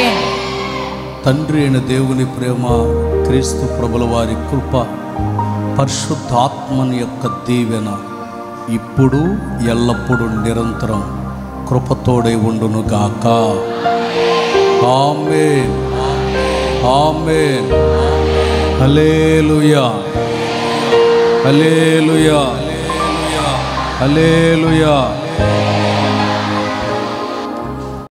తండ్రి అయిన దేవుని ప్రేమ క్రీస్తు ప్రభుల వారి కృప పరిశుద్ధాత్మని యొక్క దీవెన ఇప్పుడు ఎల్లప్పుడూ నిరంతరం కృపతోడే ఉండును గాక ఆమేన్ ఆమేన్ హల్లెలూయా హల్లెలూయా హల్లెలూయా